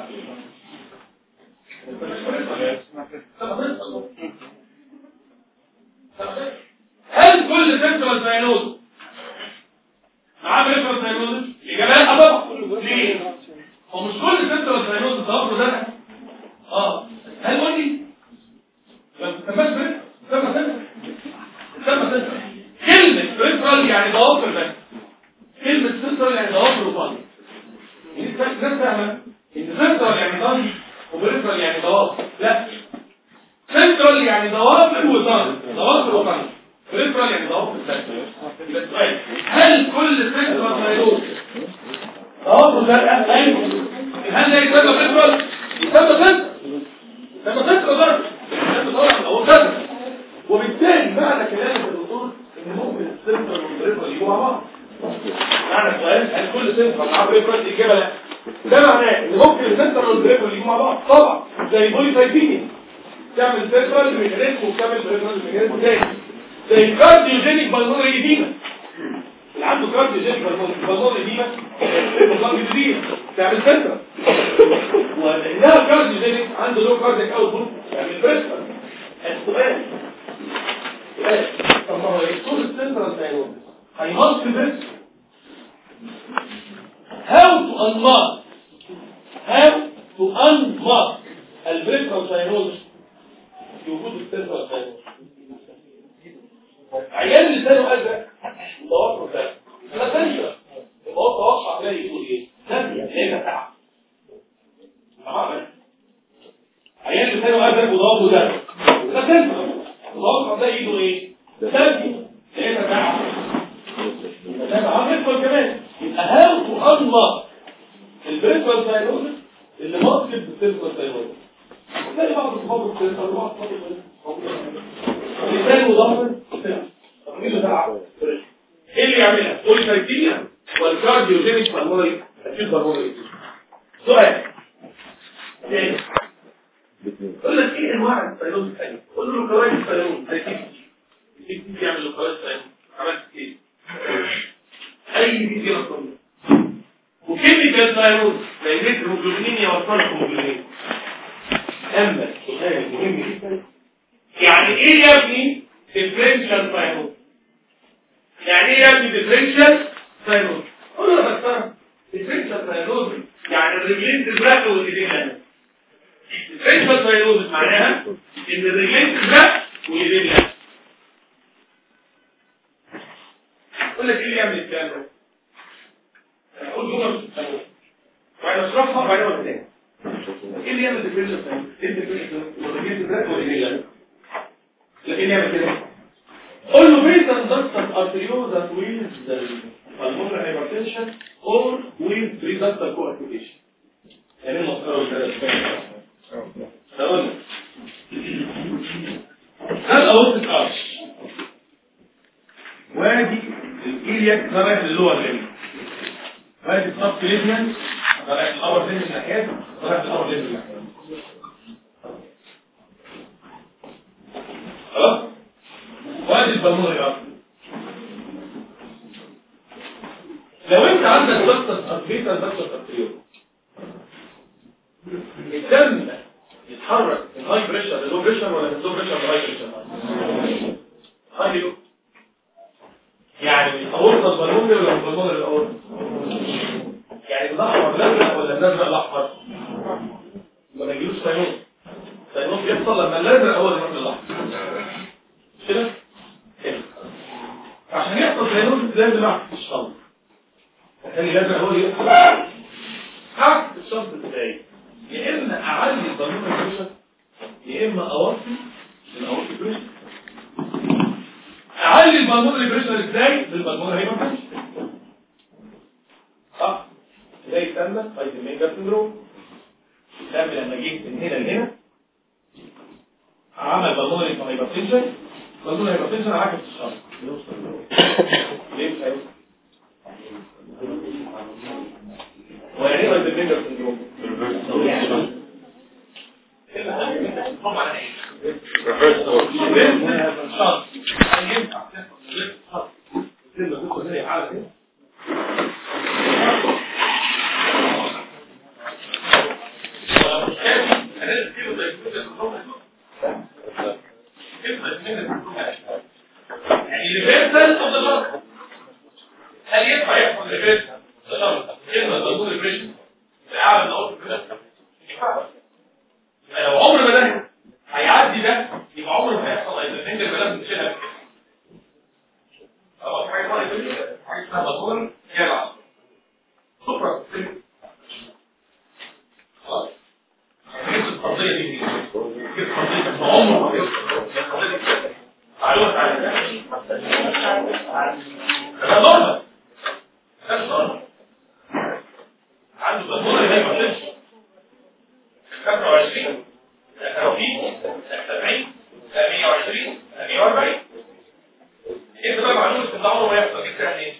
هل كل سنترال ساينوز معاه ريفرال ساينوز الاجابه لا طبعا ليه هو مش كل سنترال ساينوز ضغطه ده اه هل قول لي طب بس بس استنى استنى استنى استنى كلمه ريفرال يعني ضوافر بس كلمه سنترال يعني ضوافر وفاضي الناس فاهمه ان سنترال يعني ضاغي وبريفرال يعني ضوافر لا سنترال يعني ضوافر وطن ضوافر وطن بريفرال يعني ضوافر بس يبقى السؤال هل كل سنترال سايروس ضوافر ده ايوه هل ده يسمى بريفرال يسمى سنترال يسمى سنترال ضرب يسمى ضرب او كذا وبالتالي معنى كلام الدكتور ان ممكن السنترال والبريفرال يجوا مع بعض معنى السؤال هل كل سنترال مع بريفرال الاجابه لا ده معناه ان ممكن السنترال والبريفرال يجوا مع بعض طبعا زي بوليسايتيميا تعمل سنترال ميكانيزم وتعمل بريفرال ميكانيزم تاني زي الكارديوجينيك بالمونري ايديما اللي عنده كارديوجينيك بالمونري ايديما تعمل سنترال ولانها كارديوجينيك عنده لو كارديك اوت بوت تعمل بريفرال السؤال سؤال طب ما هو يكون السنترال ساينوز هيمص البريفرال how to unmask how to unmask البريفرال ساينوز في وجود السنترال ساينوز عيان لسانه ازرق توقف ده انا تنشر يبقى هو توقع كده يقول ايه ثانيه ليه تعب تمام عيان لسانه قبل وضغطه ده ده تنشر الوقع ده ايده ايه ثانيه ليه تعب ده عامل كمان يبقى هاو تو انلوك البريسبال ساينوزس اللي مطلب بالبريسبال ساينوزس تلاقي بعض الصحاب البريسبال وبعض الصحاب اللسان مضمن تقليل تلعب ايه اللي يعملها؟ قول كايتيريا والكارديوجينيك بالمونري اكيد بالمونري سؤال تاني يقول لك ايه انواع الساينوز الثانيه؟ قول له كوارث الساينوز زي كيف كيف يعمل له كوارث الساينوز عملت ايه؟ اي فيديو رقمي وكيميكال ساينوز زي بيت الهيموجلوبينين يوصل لك هيموجلوبين اما السؤال المهم جدا يعني ايه يا ابني ديفرنشال ساينوز يعني ايه يا ابني ديفرنشال ساينوز قول له يا دكتور ديفرنشال ساينوز يعني الرجلين تزرق والايدين لا ديفرنشال ساينوز معناها ان الرجلين تزرق والايدين لا اقول لك ايه اللي يعمل الكلام ده اقول جمله وبعدين اشرحها وبعدين اقول تاني ايه اللي يعمل ديفرنشال ساينوز ايه الديفرنشال الرجلين تزرق والايدين لا لكن يعمل كده قول له بيتا ضغط ارتريوزا ويز بالمونر هايبرتنشن اور ويز ريدكتر كوارتيشن يعني المسكره والثلاث تقول هل اورتك ارش وادي الكيلياك رايح للور ليمب وادي السب كليزمنت رايح للور ليمب ناحيته رايح للور ليمب ناحيته خلاص وادي البلمونري ارتري لو انت عندك ضغطة ارتريتا ضغطة ارتريوز الدم يتحرك من هاي بريشر للو بريشر ولا من لو بريشر لهاي بريشر هاي لو يعني من اورطة البلمونري ولا من البلمونري الاورطة يعني الاحمر الازرق ولا الازرق الاحمر ما يجيلوش سينوس سينوس بيحصل لما الازرق هو اللي يروح للاحمر مش كده عشان يحصل سينوس لازم اعرف الشنط الثاني لازم هو يحصل اعرف الشنط ازاي يا اما اعلي الضمير البريشر يا اما اوطي الاوطي بريشر اعلي البلمون البريشر ازاي بالبلمون هيبقى بريشر صح زي يسمى فايزمينجر سندروم الدم لما جه من هنا لهنا عمل بالمون هيبرتنشن بالمون هيبرتنشن عكس الشرط ليه مش هيوصل ويعني ايه فايزمينجر سندروم يعني ريفيرسال اوف ذا شرط هل ينفع يحصل ريفيرسال شرط كلمه ضروري ريفريشن اعلى من اول كده ينفع لو عمر ما ده هيعدي ده يبقى عمر ما هيحصل ايضا انت اللي لازم تشيلها كده خلاص حاجه ثانيه كده حاجه اسمها ضروري هي العصر سوبر خلاص يعني القضيه دي دي القضيه عمر ما هيحصل القضيه دي تعالوا تعالى ده ضربه ده ضربه عنده ضربه ما يحصلش 25 30 70 120 140 انت بقى معلومه ان عمره ما يحصل كده يعني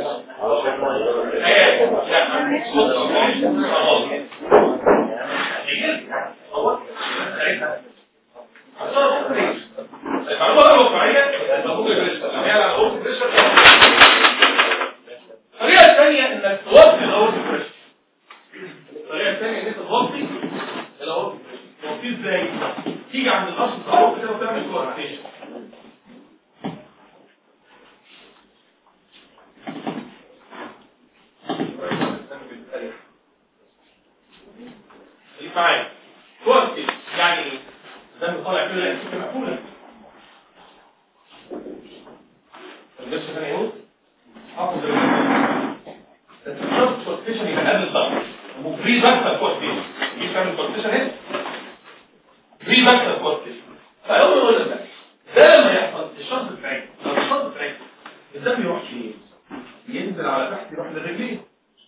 الطريقه الثانيه انك توطي الاورد بريشر الطريقه الثانيه ان انت توطي الاورد توطيه ازاي تيجي عند الاصل الأورد كده وتعمل كوارتيشن خليك معايا كوارتي يعني ايه الدم طالع كده الانسجه مقفوله الجسم ثاني يقول حافظ الشرط كوستيشن يبقى قبل الضغط وفري باكتر كوستيشن يجي تعمل كوستيشن هنا فري باكتر كوستيشن فاول ما اقول لك ده لما يحصل الشرط بتاعي لو الشرط بتاعي الدم يروح فين ينزل على تحت يروح للرجلين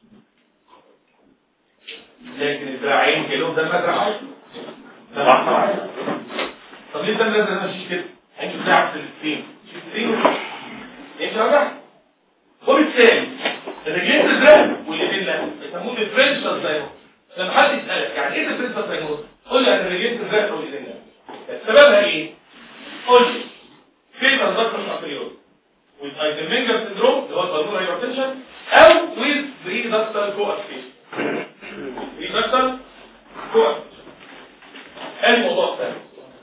لكن الدراعين كلهم دم ازرق ده بحصل طب ليه الدم الازرق ماشي كده هيجي بتاع في الاثنين شايفين ايه شغال وبالتالي الرجلين تزرق والاثنين لا يسموه ديفرنشال داينوز لما حد يسالك يعني ايه ديفرنشال داينوز قول لي يعني الرجلين تزرق والاثنين لا سببها ايه قول لي فين الضغط الارتريول with Eisenmenger syndrome اللي هو البلمونري hypertension او with pre-ductal coagulation pre-ductal coagulation الموضوع الثاني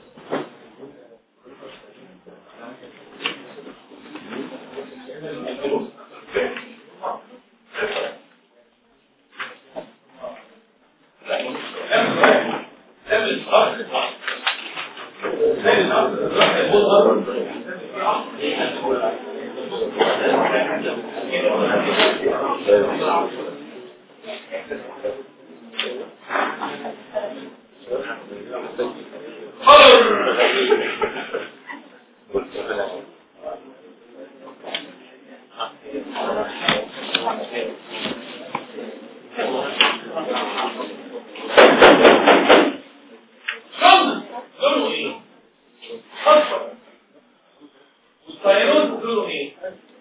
رمز لونه ايه اصفر والطيران لونه ايه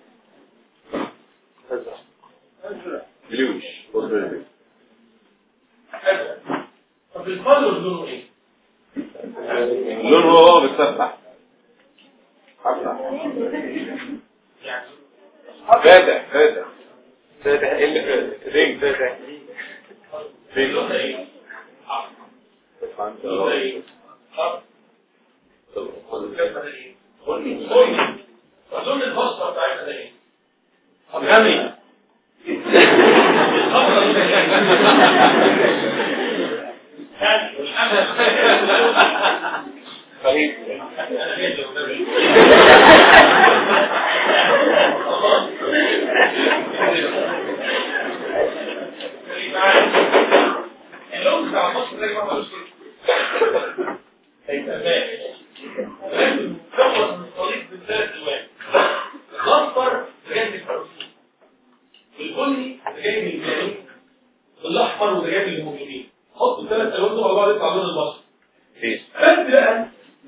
بلوش ازرق طب الفلر لونه ايه لونه هو بتسبح يعني فاتح فاتح فاتح ايه اللي فاتح رينج فاتح رينج لونه ايه لونه ايه خط الكلمة ده ايه قولي قولي اظن البصرة بتاعتنا ده ايه غني خليل اللون بتاع مصر زي ما ملوش كده هيبقى باهت لازم تخلص من الطريق بالثلاث الوان الاصفر جاي من الكرسي البني جاي من الجنوب الاحمر وده جاي من الموجودين حط الثلاث الوان دول على بعض يطلع لون البصر فيس بس بقى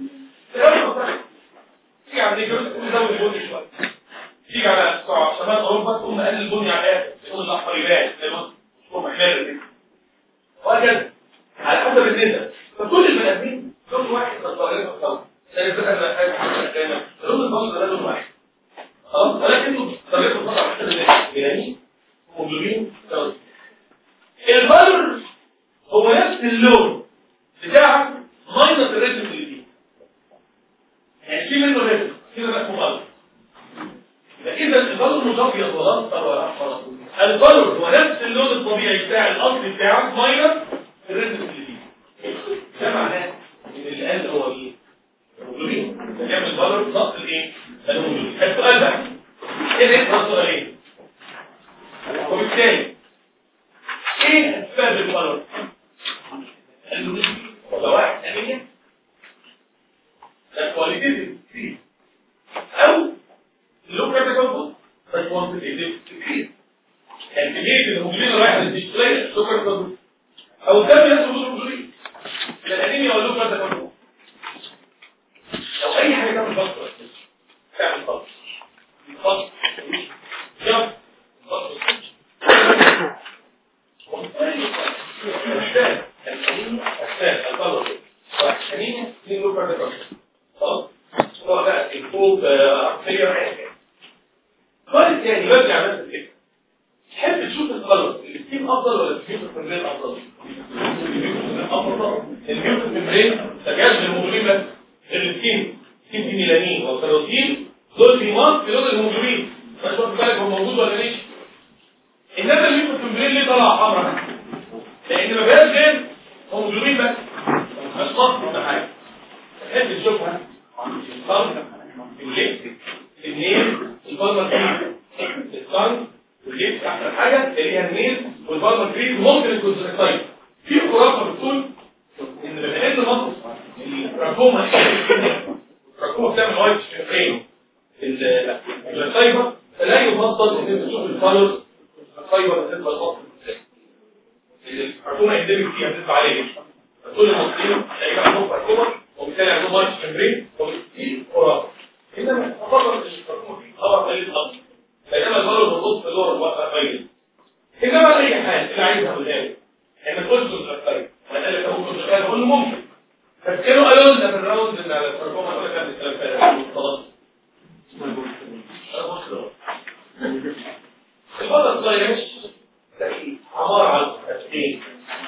تيجي عند الجلوس تقول زود البني شويه تيجي على بتوع شمال اوروبا تقوم مقلل البني على الاخر اللون الاحمر يبان زي ما تقوم محمر كده وهكذا على حسب النسب فكل البني ادمين لون واحد من الطريقه الصوت يعني مثلا انا حاجه حاجه كده لون البصر ده لون واحد خلاص ولكن طريقه الصوت على حسب النسب يعني موجودين سوا البلر هو نفس اللون بتاع ماينس الريتم اللي فيه يعني في منه ريتم كده بقى اسمه بلر اذا البلر مش ابيض ولا اصفر ولا احمر البلر هو نفس اللون الطبيعي بتاع الاصل بتاعك ماينس الريتم اللي فيه ده معناه ان اللي قال هو ايه؟ الهيموجلوبين ده جاب البلر نقص الايه؟ الهيموجلوبين السؤال بقى ايه ده السؤالين وبالتالي ايه اسباب البلر؟ الهيموجلوبين ولا واحد انيميا ده كواليتيتيف فيه او لو كان موجود بس كوانتيتيف كتير يعني كميه الهيموجلوبين اللي رايح للديسبلاي سكر موجود او الدم نفسه مش هيموجلوبين الانيميا ولا لو كان موجود لو اي حاجه تعمل بطل تعمل بطل بطل يلا بطل محتاج الانيميا محتاج البلد والانيميا من لو كان موجود خلاص هو بقى الكوب فيجر حاجه السؤال الثاني برجع نفس الفكره تحب تشوف القلب الستيم افضل ولا الفيوتر ممبرين افضل افضل الفيوتر ممبرين تجاز للهيموجلوبين بس الستيم ستيم في ميلانين والكاروتين دول فيمان في لون الهيموجلوبين مش واخد بالك هو موجود ولا ليش انما الفيوتر ممبرين ليه طلع حمراء لان ما فيهاش غير هيموجلوبين بس مش خاص ولا حاجه تحب تشوفها الصرف الليل النيل الفضل الصن والليف احسن حاجه اللي هي النيل والبالمر كريز ممكن الكونسرتايف في خرافه بتقول ان بما ان مصر التراكوما التراكوما بتعمل وايت شفرين الفايبر فلا يفضل ان انت تشوف الفالور الفايبر بتبقى الخط التراكوما اندمج فيها بتطلع عليه كل المصريين هيبقى عندهم تراكوما وبالتالي عندهم وايت شفرين وبالتالي خرافه انما افضل ان التراكوما فيه خبر قليل الامر بينما الفالور بالنص اللي هو قليل انما اي حال اللي عايزها قدامه يعني ما تقولش الفايبر انا قال لك ممكن تشتغل اقول له ممكن فكانوا قالوا لنا في الراوند ان على التراكوما اقول لك هذا الكلام خلاص الوضع سلايش عبارة عن حاجتين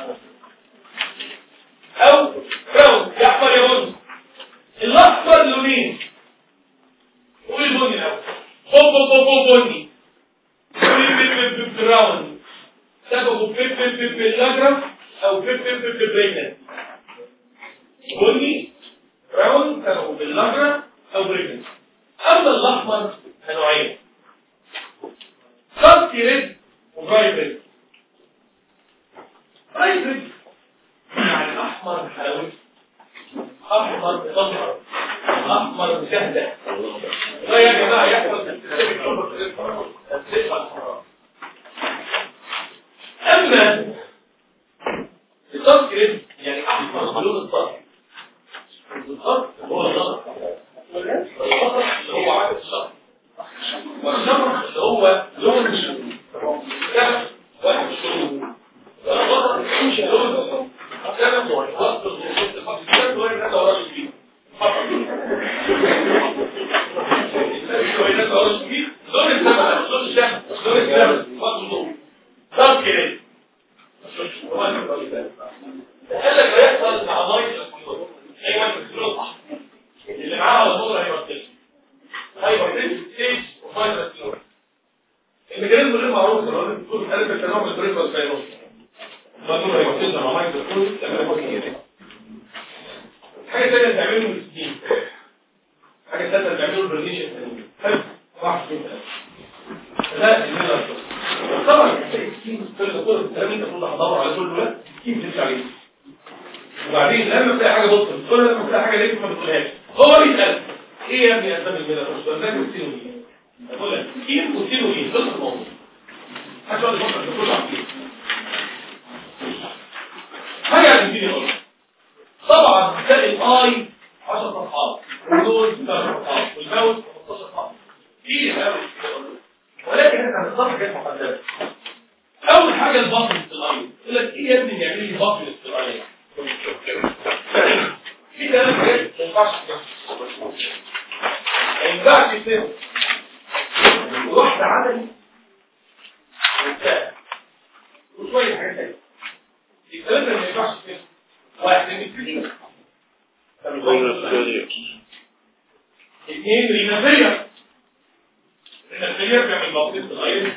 او راوند يا احمر يا بني الاحمر لونين قول البني الاول بوب بوب بوب بني قول بيب بيب بيب راوند سببه بيب بيب بيب بالاجرم او بيب بيب بيب بريجننت بني راوند سببه بالاجرم او بريجننت اما الاحمر نوعين خط ريد وبرايت ريد برايت ريد يعني احمر حلاوته احمر بضمر احمر بسهله لا يا جماعه يحصل اما الخط ريد يعني احمر بلون الصفر الخط هو النظر والخط اللي هو عدد الشهر والشمر اللي هو لون كم واحد شهور والغضر مش لون كم واحد وقت الظروف الخط كم واحد هذا ورا شديد لون السماء لون الشمس لون السماء وقت الظروف ضغط كده قال لك هيحصل مع مايك ايوه الكلور صح اللي معاه على طول هيبطل هايبرتنسيف ستيج وفايبر سلور الميكانيزم غير معروف لو انت تقول الف التنوع من البريفرال فايروس ما دول هيبطلنا مع مايك الكل تعمل كده حاجه ثانيه تعمله من السنين حاجه ثالثه تعمله البرنيشن حلو واحد اثنين ثلاثه لا الميلر طبعا السكين كل ده كل الكلام انت المفروض هتدور على كل ده سكين تمشي عليه وبعدين لما تلاقي حاجه بطل كل لما تلاقي حاجه ليك ما بتقولهاش هو بيسال ايه يا ابني اسباب الميلر مش ده السين ومين اقول لك سين وسين ومين خلص الموضوع حتى لو بفكر تقول عن حاجه هتديني اقول طبعا تلاقي الاي 10 صفحات والنوز 3 صفحات والماوس 15 صفحه كتير قوي ولكن احنا هنصفح كده محدده اول حاجه البطن في الاي يقول لك ايه يا ابني يعمل لي بطن في الاي في كلام حاجات ما ينفعش ما ينفعش تسيبه واحده عددي وانتهى وشويه حاجات تانيه الكلام ده ما ينفعش تسيبه واحد من الكتير اثنين رينافية رينافية بيعمل بطنية الغير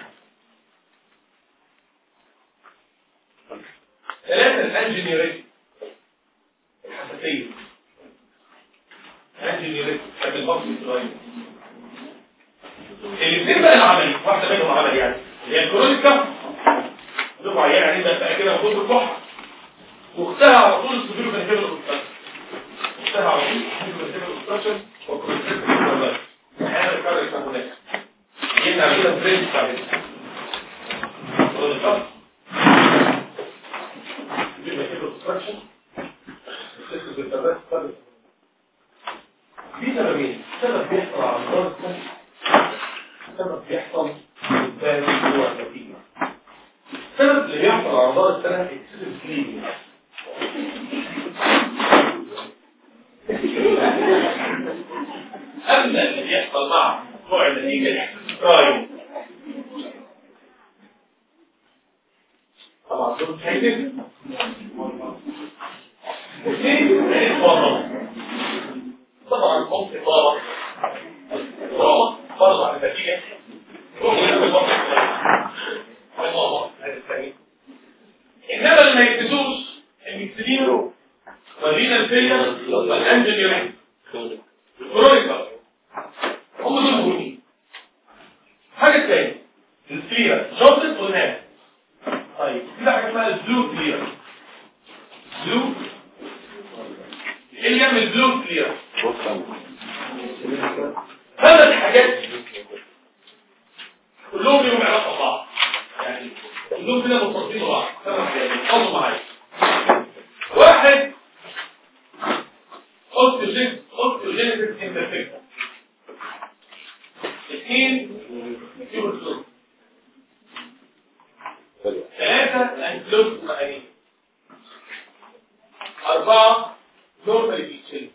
ثلاثة الانجينيريت الحساسية انجينيريت بيعمل بطنية الغير الاثنين بقى العملي واحدة منهم عملي يعني هي الكرونيكا دفعة عيان يعني بقى كده وخد الكحة واختها على طول السجور بنكبر الكحة اختها على طول السجور بنكبر الكحة وكرونيكا الكحة هذا الكار يسمونه يبقى كده بريد بعدين كرونيكا في سببين سبب بيحصل على مدار السنة سبب بيحصل قدام جوه النتيجة السبب اللي بيحصل على مدار السنة اكسسيف كلينينج أما اللي بيحصل مع نوع النتيجة الاكسسيف كرايم طبعا دول شايفين اثنين الفضل طبعا ممكن طبعا طبعا فرض على النتيجة انما اللي ما يكتسوش المكتبين ولينا الفيلة والانجنيورين الكرونيكا هم دول مهمين حاجة تانية كلير جوزيف قلناها طيب في حاجه اسمها البلو كلير بلو ايه اللي يعمل بلو كلير ثلاث حاجات كلهم لهم علاقه ببعض يعني كلهم كده مرتبطين ببعض ثلاث حاجات احفظوا معايا واحد اوستوجين اوستوجينيسيس امبرفكتا اثنين تيوبركلوز ثلاثة انكلوز مقانين أربعة نورمال فيتشن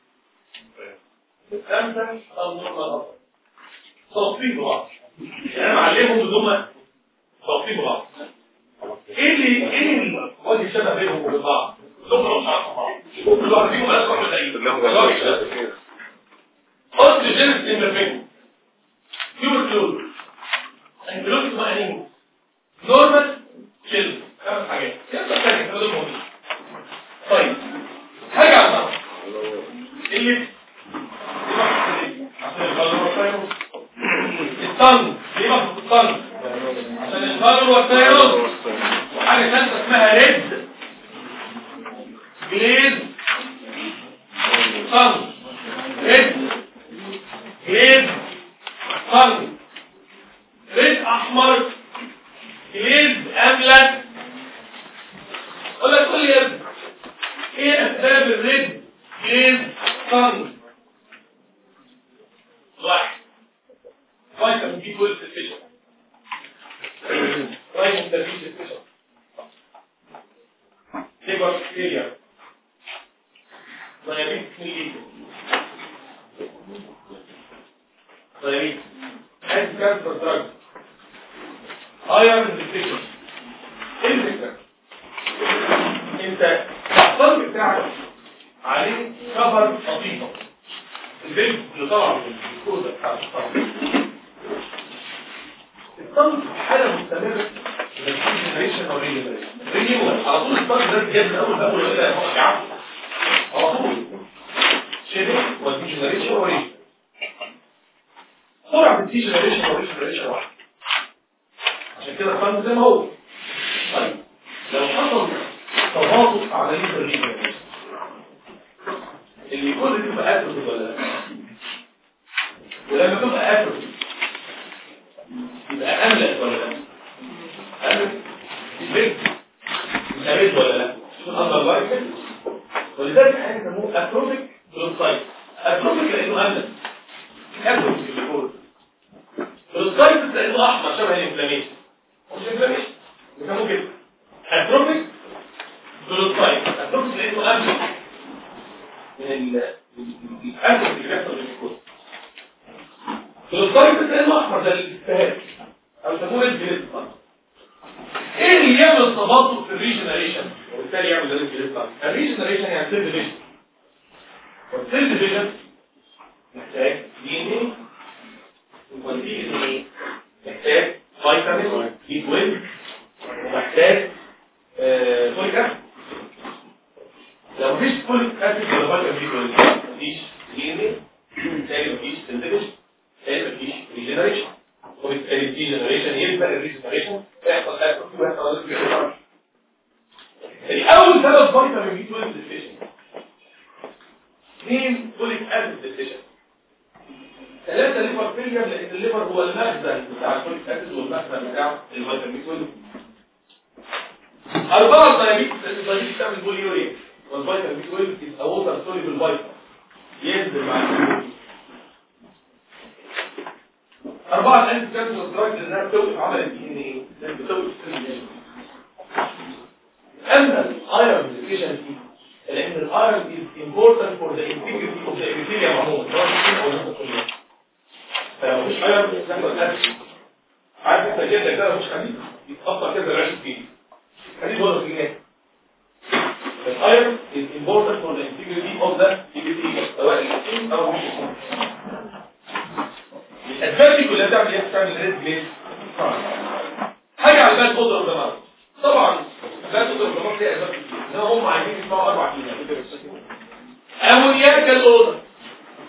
خمسة النورمال صوفين بعض يعني أنا معلمهم إن هم صوفين بعض إيه اللي إيه اللي وجه شبه بينهم وبين بعض؟ كلهم مش عارفين بعض كل واحد فيهم بس واحد زيه اوستوجينيس امبرفكت بيور كلوز انكلوز مقانين نورمال تشيل خمس حاجات يبقى تاني كده دول مهمين طيب حاجة على النار اللي عشان القلب والثيروس الطن ليه مخصوص الطن عشان القلب والثيروس وحاجة ثالثة اسمها ريد جليز طن ريد جليز طن ريد احمر جليز املك اقول لك قول لي يا ابني ايه اسباب الريد جليز طن واحد فيتامين بي 12 سبيشال فيتامين بي سبيشال ليبر بكتيريا ضيابيت ميليتو ضيابيت انتي كانسر دراج ايرون ديفيشن ايه الفكره انت الصلب بتاعك عليه كفر لطيفه البنت اللي طالعه من الكوزه بتاعت الصلب الصلب حاله مستمره جنريشن او ريجنريشن على طول الصلب ده جاب من اول باول الى هو يعرف على طول شبه ودي جنريشن وريجن سرعه الدي جنريشن وريجنريشن واحد عشان كده الصلب زي ما هو طيب لو حصل تباطؤ في عمليه الريجنريشن اللي يكون دي تبقى اتروفي ولا لا ولما تبقى اتروفي يبقى املك ولا لا املك البنت مش ولا لا شوف الاندر لايف ولذلك احنا بنسموه اتروفيك بلوسايت اتروفيك لانه املك اتروفيك اللي فوق بلوسايت لانه احمر شبه الانفلاميشن مش انفلاميشن بيسموه كده اتروفيك بلوسايت اتروفيك لانه املك من الأسف اللي بيحصل في الكود الطريق بتلاقي احمر ده الالتهاب او يسموه الجليد ايه اللي يعمل تباطؤ في الريجنريشن وبالتالي يعمل ده الجليد الريجنريشن يعني سيل ديفيجن والسيل ديفيجن محتاج دي ان ايه والدي ان ايه محتاج فيتامين بي 12 ومحتاج فوليك اسيد لو مفيش فوليك اسيد ولا فيتامين بي 12 مفيش دي ان ايه بالتالي مفيش سيل ديفيجن بالتالي مفيش ريجنريشن وبالتالي الدي جنريشن يبدا الريجنريشن يحصل اتروفي ويحصل اتروفي يعني اول سبب فيتامين بي 12 ديفيشن اثنين فوليك اسيد ديفيشن ثلاثة ليفر فيلير لان الليفر هو المخزن بتاع الفوليك اسيد والمخزن بتاع الفيتامين بي 12 أربعة الدايابيتس الدايابيتس بتعمل بوليوريا والفيتامين بي 12 is a water soluble vitamin ينزل مع الفيتامين أربعة الأنتي كانسر دراج لأنها بتوقف عمل الدي إن إيه لأن بتوقف السيل أما الأيرون ديفيشنسي لأن الأيرون is important for the integrity of the epithelium عموما سواء في السن أو الناس كلها فلو مفيش أيرون يحصل أكل عارف أنت جلدك ده مفيش حديد يتأثر كده العيش فيه حديد ولا في الجنة الأيرون is important for the integrity of the epithelium سواء السن أو مش السن الاسباب دي كلها بتعمل ايه بتعمل ريد بليس حاجه على بال قدره الدمار طبعا بال قدره الدمار ليها اسباب كتير ان هم عايزين يسمعوا اربع كلمات امونياك الاوضه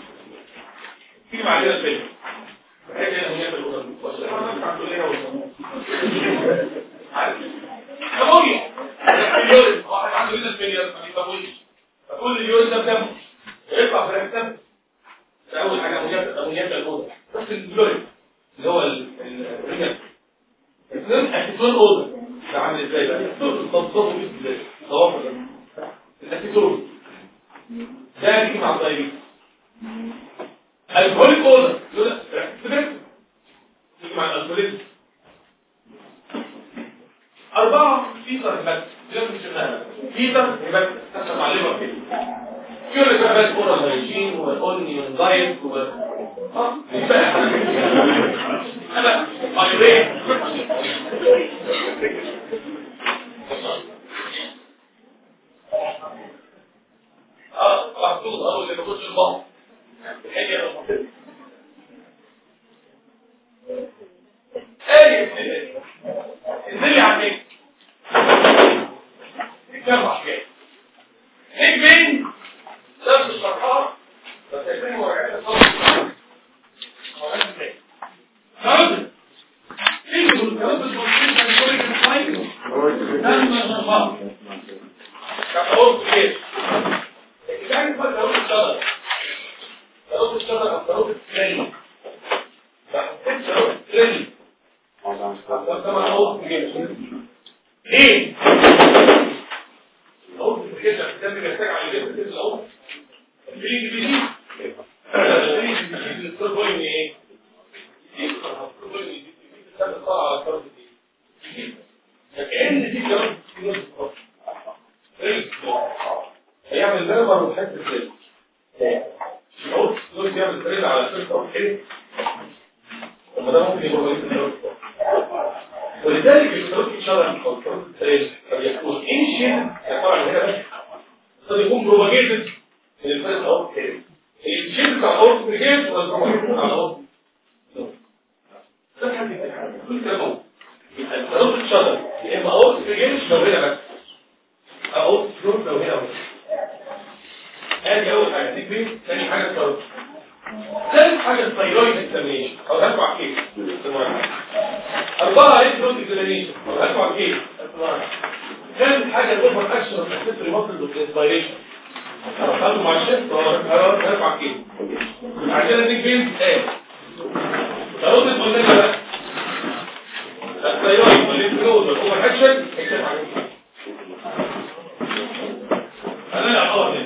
تيجي مع علينا الفيلم حاجه هنا امونياك الاوضه امونيا اليورين واحد عنده هنا فيلير ما بيطولش فكل اليورين ده بدمه يطلع في الرئه ده اول حاجه امونيات امونيات الاوضه بس اليورين اللي هو الرجل اثنين احتفال اوضه ده عامل ازاي بقى تنصفه ازاي توافق ده الاحتفال ده يجي مع الضيبين الكوليك اوضه يقول لك احتفال يجي مع الالكوليزم أربعة فيتر هبات لازم تشغلها فيتر هبات تحصل مع الليبر كده يقول لك هبات أورال هايجين وأوني ودايت و اه دي بقى أنا أيوين اه محطوط أول اللي بيخش البحر الحاجة ايه انزلي على النجم نتجمع حكايه نجمين نفس الشرحات بس هيكون مراجعات الصوت مراجعات ازاي كارد نجم والكارد الموجودين كان كل الفايل لما الشرحات كفاوت كتير الكتاب بقى لو الشجر لو الشجر او لو الترين لو الترين ليه؟ الأوض في كده الدم بيحتاج على الجسم كده الأوض البليد بيجي البليد بيجي الكربون ايه؟ كأن دي كمان هيعمل ليبر وحته ازاي؟ الأوض دول بيعمل تريد على الشركة وحيد وما ده ممكن يبقى رئيس الدولة ولذلك الشروط الشرع الكونترول الثالث قد يكون انشن طبعا هنا بس قد يكون بروباجيتد من الفرق الاول الثالث الشيء بتاع الاول بريجيت ولا بروباجيتد على الاول ده حد كل كلام اهو يبقى الشروط الشرع يا اما اول بريجيت لو هنا بس او فلوس لو هنا بس ادي اول حاجه دي بي ثاني حاجه الشروط ثالث حاجه الثايرويد اكزامينيشن او هدفع كيف أربعة إلكترون إكزامينيشن أو هدفع كيف ثالث حاجه الأوفر أكشن أوف أكسسوري ماسلز أوف إنسبيريشن هدخله مع الشيفت هدفع كيف عشان أديك بين إيه لو أنت قلت لي بقى الثايرويد والإلكترون والأوفر أكشن اكتب عليهم أنا لا أخبر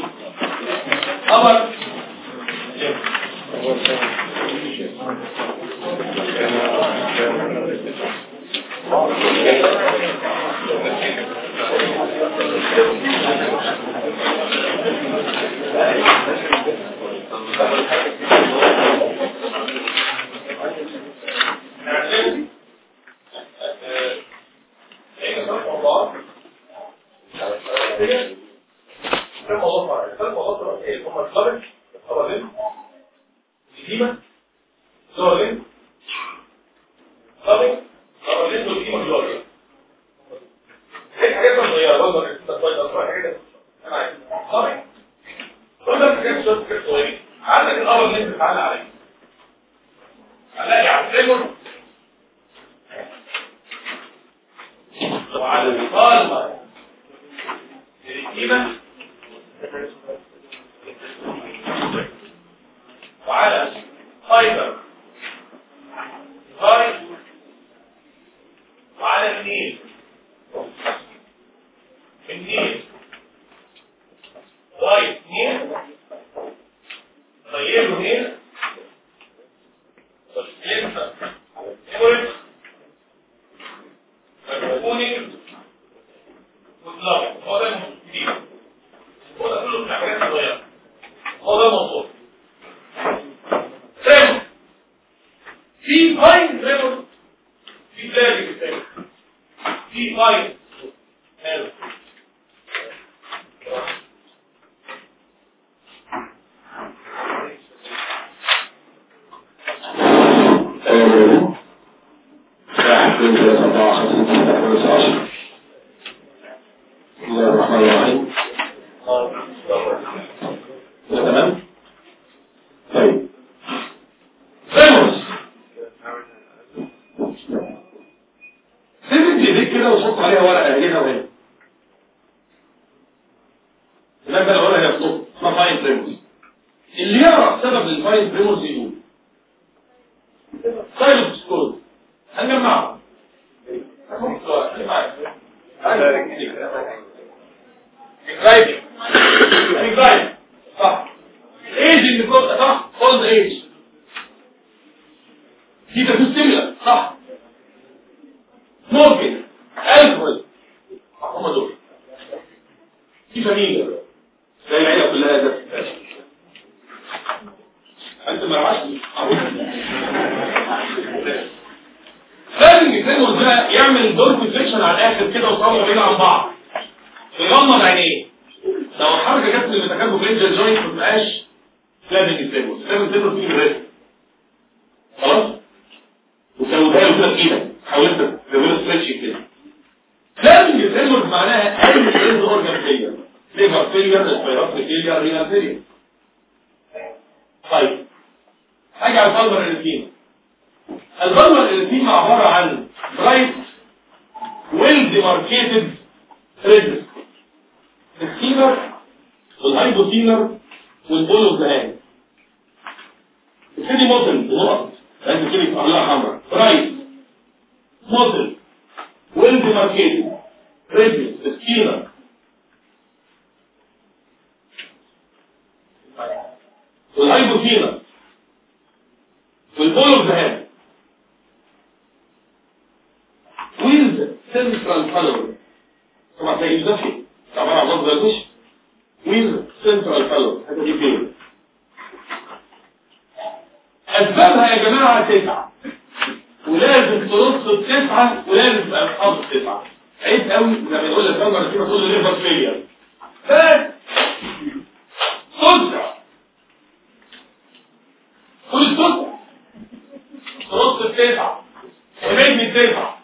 خبر المادة الأولى هي الطب اسمها فاين بريموس اللي يعرف سبب الفاين بريموس يقول سايلوس سكول هنجمعه انكرايبي انكرايبي صح ايج اللي كنت صح كولد ايج دي تفسير صح ممكن الكحول هم دول في فاميليا زي العيله كلها ده انت ما عادش لازم يكون ده يعمل دور فيكشن على الاخر كده وصور بعيد عن بعض يغمض عينيه لو الحركه جت من المتكبر رينجر جوينت ما تبقاش لازم يسيبه لازم يسيبه فيه الريسك خلاص وزودها له كده بايدك حاولت تزودها ستريتش كده لازم يسيبه معناها اي ريز اورجان فيلير ليفر فيلير ريسبيراتوري فيلير رينال فيلير طيب حاجه على الفالمر الاتين الفالمر الاتين عباره عن برايت ويل ديماركيتد ريدز السيلر والهايبوسيلر والبول اوف ذا هاند ابتدي موتل بنقط لازم تبتدي تطلعها حمراء رايت موتل ويل ديماركيتد ريدز السيلر والهايبوسيلر والبول اوف ذا هاند with central color طبعا زي ده فيه عبارة عن لفظ الوش with central color هذا دي فين أسبابها يا جماعة تسعة ولازم ترص التسعة ولازم تبقى بحظ التسعة عيب قوي لما يقول لك كم كده تقول لي ليفر فيلير ف صدع كل الصدع ترص التسعة ومين من التسعة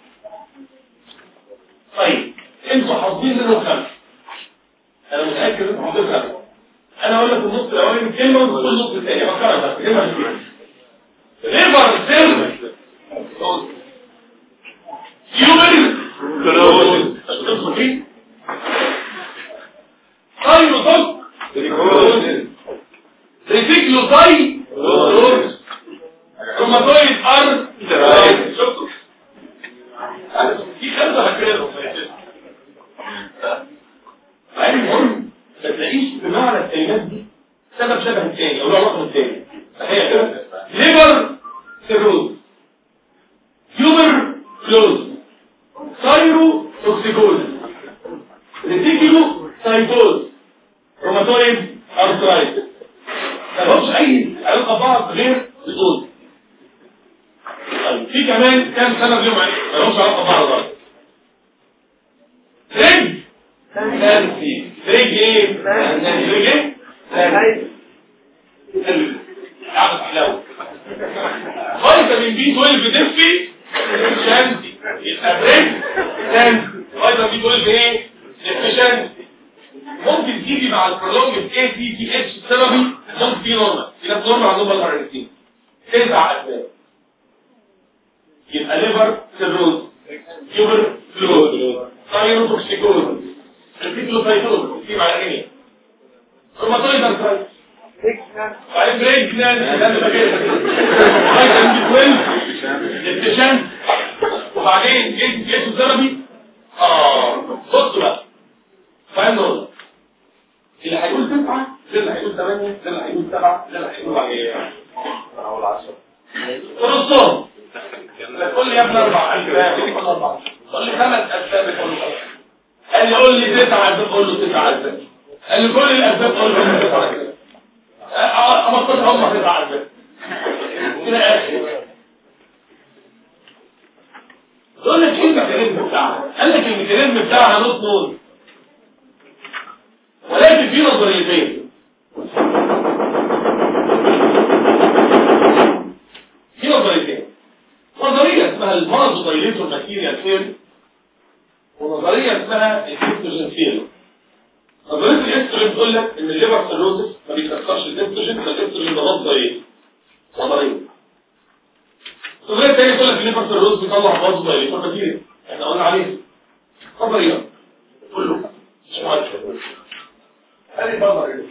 طيب انتوا حافظين منهم خمسة انا متأكد انتوا حافظين خمسة انا اقول لك النص الاولاني من كلمة وتقول النص الثاني بكرر بس كلمة كتير ليفر سيل يومر كلوز اشتغل فيه ثايروتوك ريتيكلو ثاي روماتويد ار شفتوا في خمسة فاكرينهم عين مهم ما تلاقيش بمعنى الكلمات دي سبب شبه الثاني او له علاقه بالثاني تخيل كده ليبر سيروز هيومر كلوز سايرو توكسيكوز ريتيكيلو سايتوز روماتويد ارثرايتس ما لهمش اي علاقه ببعض غير الدوز طيب في كمان كام سبب لهم ما لهمش علاقه ببعض برضه رجل نانسي رجل ايه رجل ايه قاعد حلاوه فيتامين بي 12 بتفي شانتي يبقى بريك شانتي فيتامين بي 12 ايه ديفيشنسي ممكن تيجي مع البرولونج اي تي تي اتش ثيرابي ممكن تيجي نورمال في ناس نورمال عندهم الارنتين تسع اسباب يبقى ليفر سيروز يوبر فلوز ثايروتوكسيكوز الفيتلوفيتوز في معانيه روماتويد ارثرايتس بعدين بريك نان انا فاكر فيتامين بي 12 ديفيشنسي وبعدين جيت جيت ثيرابي اه بصوا بقى فاهم نقول اللي هيقول تسعة ده اللي هيقول ثمانية ده اللي هيقول سبعة ده اللي هيقول ايه انا اقول عشرة ونصهم قول لي يا ابن اربع اسباب كل اربع قول لي خمس اسباب قول لي قال لي قول لي تسع اسباب قول له تسع اسباب قال لي كل الاسباب قول له تسع اسباب أمطت هم تسع اسباب الى اخره دول لك ايه الميكانيزم بتاعها قال لك الميكانيزم بتاعها نص نص ولكن في نظريتين في نظريتين نظرية اسمها المرض ضيلته الماتيريال ثيوري ونظرية اسمها الاستروجين ثيوري نظرية الاستروجين بتقول لك ان الليبر سيروزس ما بيكسرش الاستروجين فالاستروجين ده غلط ضيل نظرية نظرية تانية تقول لك الليبر سيروزس بيطلع مرض ضيلته الماتيريال احنا قلنا عليه نظرية كله مش مؤثر ادي بره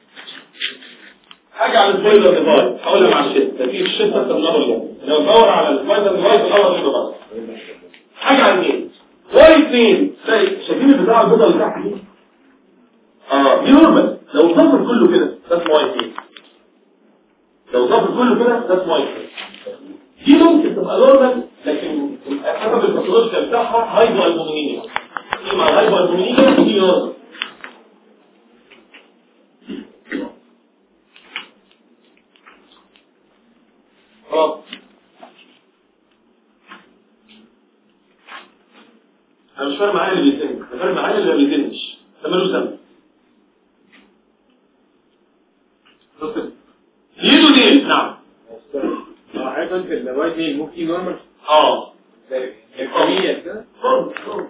حاجه على السبايدر ديفايس هقولها مع الشتا في الشتا في النظر ده لو دور على السبايدر ديفايس الاول كده بس حاجه على اليمين واي اثنين شايفين البتاع البيضاء اللي تحت دي اه دي نورمال لو ظبط كله كده ده اسمه واي اثنين لو ظبط كله كده ده اسمه واي اثنين دي ممكن تبقى نورمال لكن السبب الباثولوجيكال بتاعها هايبو البومينيا دي مع الهايبو البومينيا دي نورمال خلاص انا مش فارق معايا اللي بيتم انا فارق معايا اللي ما بيتمش ده ملوش ذنب يدو نيل نعم اه حاجه انت الواي دي ممكن نورمال اه الكمية كده فرض فرض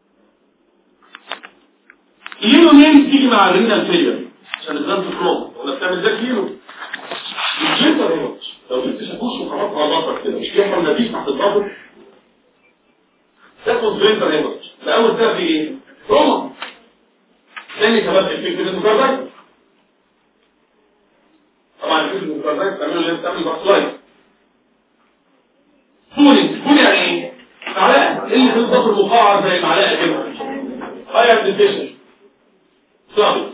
كيلو نيل تيجي مع الرينال فيلير عشان الغاز كروم ولا بتعمل ده كيلو الجلطة هنا لو جبت شاكوش وخبطت على ضغطك كده مش بيحصل نتيجة تحت الضغط تاخد جلطة هنا الأول سبب ايه؟ روما ثاني سبب الفكر المكرر طبعا الفكر المكرر بتعمله اللي هي بتعمل بحصلايت سوري سوري يعني ايه؟ معلقة اللي في الضغط المقاعد زي المعلقة كده هاي ابليكيشن صعب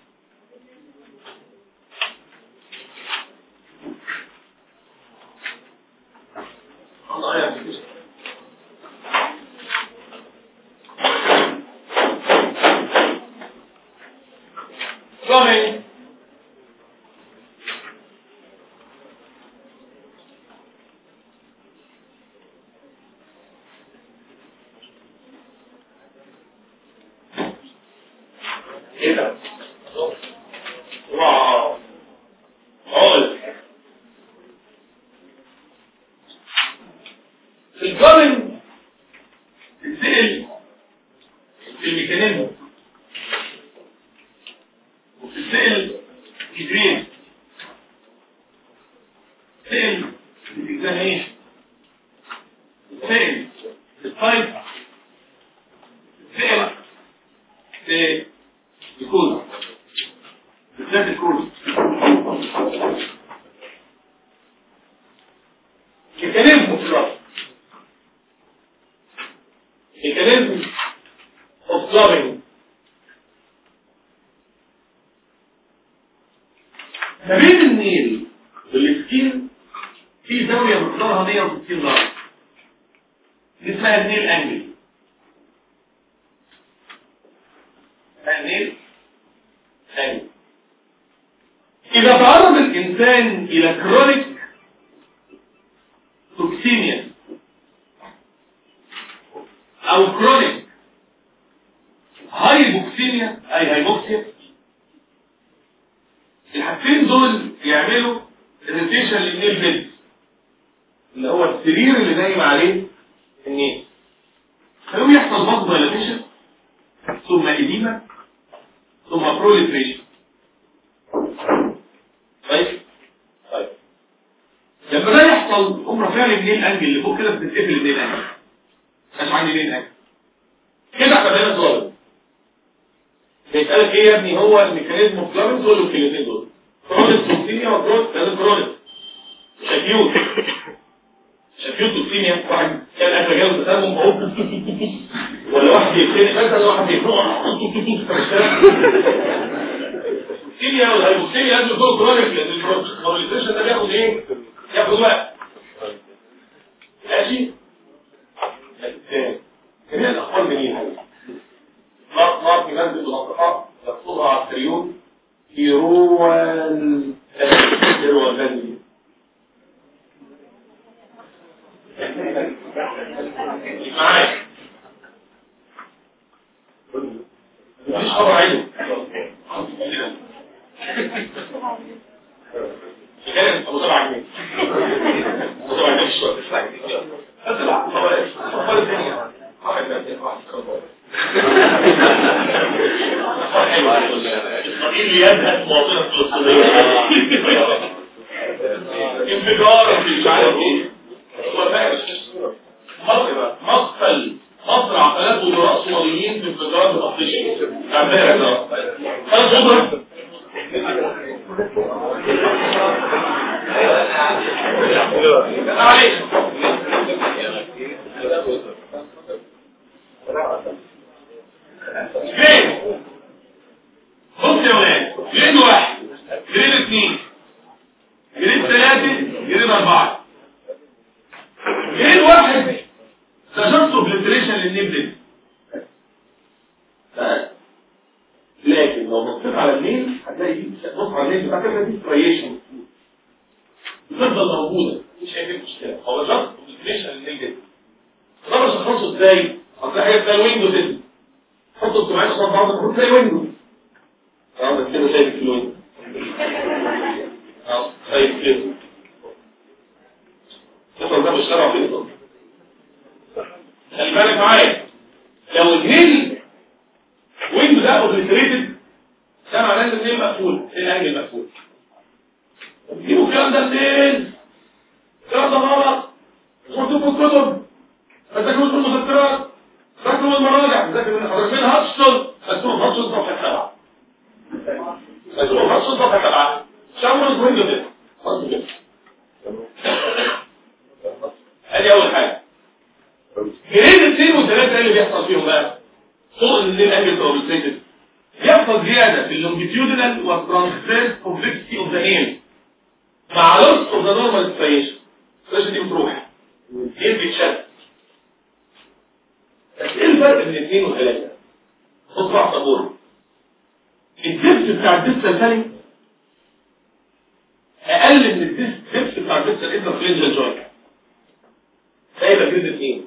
الله يا ابليكيشن Coming. ايه ده؟ واو عول في الجارن السئل في الميكانيزم وفي السئل كتير سئل الاكزامينيشن سئل التايب سئل في الكود بالذات الكود ميكانيزم في الرأس ميكانيزم of loving ما بين النيل والسكين في زاوية مقدارها 160 درجة دي اسمها النيل انجل النيل انجل إذا تعرض الإنسان إلى كرونيك توكسيميا أو كرونيك هايبوكسيميا أي هايبوكسيا الحاجتين دول يعملوا irritation للنيل بيد اللي هو السرير اللي نايم عليه النيل فيقوم يحصل بطن دايلاتيشن ثم إديمة ثم بروليفريشن طيب طيب لما ده يحصل قوم رافع لي منين الانجل اللي فوق كده بتتقفل منين الانجل مش عندي منين الانجل كده احنا بقينا ظالم بيسألك ايه يا ابني هو الميكانيزم اوف كلامنج دول الكلمتين دول كرونيك توكسيميا وكرونيك لازم كرونيك شفيوت شفيوت توكسيميا واحد كان اكل جاله تسمم اهو ولا واحد يتخانق مثلا واحد يخنق الكيمياء والهيبوكسيميا لازم يكونوا كرونيك لان الكرونيزيشن ده بياخد ايه؟ بياخد وقت ماشي؟ جميع الاخبار جميله نار نار في مسجد الاصدقاء يقصدها على التريون هيروان هيروان بني معاك مفيش خبر عينه كان ابو سبعة جنيه ابو سبعة جنيه شوية بس لا هو هو الدنيا واحد من واحد إسرائيل يذهب مواطنة فلسطينية انفجار في مش عارف ايه مقتل مصرع ثلاث وزراء صوماليين في انفجار مقدشي ثلاث وزراء معلش فين بص يا ولاد جريد واحد جريد اثنين جريد ثلاثة جريد أربعة جريد واحد تشخصه بلتريشن للنبل لكن لو بصيت على الليل هتلاقي دي بص على الليل بتاع كده دي ستريشن تفضل موجودة مش هيفيد مشكلة هو شخص بلتريشن للنبل طب شخصه ازاي؟ هتلاقي حاجة زي الويندو كده حط السماعات قصاد بعض المفروض زي ويندو اه بس كده شايف الويندو اه شايف كده تصل ده بالشرع في الصوت خلي بالك معايا لو النيل ويندو ده اوبليتريتد ده معناه ان النيل مقفول الانجل مقفول جيبوا الكلام ده منين؟ الكلام ده غلط مش مكتوب في الكتب ما تذاكروش في المذكرات ذاكروا المراجع ذاكروا من حضرتك من هاتشتون مكتوب هاتشتون صفحه سبعه مكتوب هاتشتون صفحه سبعه شاور الويندو كده خلاص كده ادي اول حاجه جريد اثنين وثلاثه ايه اللي بيحصل فيهم بقى؟ فوق الليل انجل بروبليتد يحصل زياده في اللونجيتيودنال والترانسفيرس كومبلكسيتي اوف ذا نيل مع لوس اوف ذا نورمال ستريشن الستريشن دي بتروح ايه بيتشد بس ايه الفرق بين اثنين وثلاثه؟ خد بقى طابور الدبس بتاع الدبس الثاني اقل من الدبس بتاع الدبس الانترفلينجال جوينت ده يبقى جريد اثنين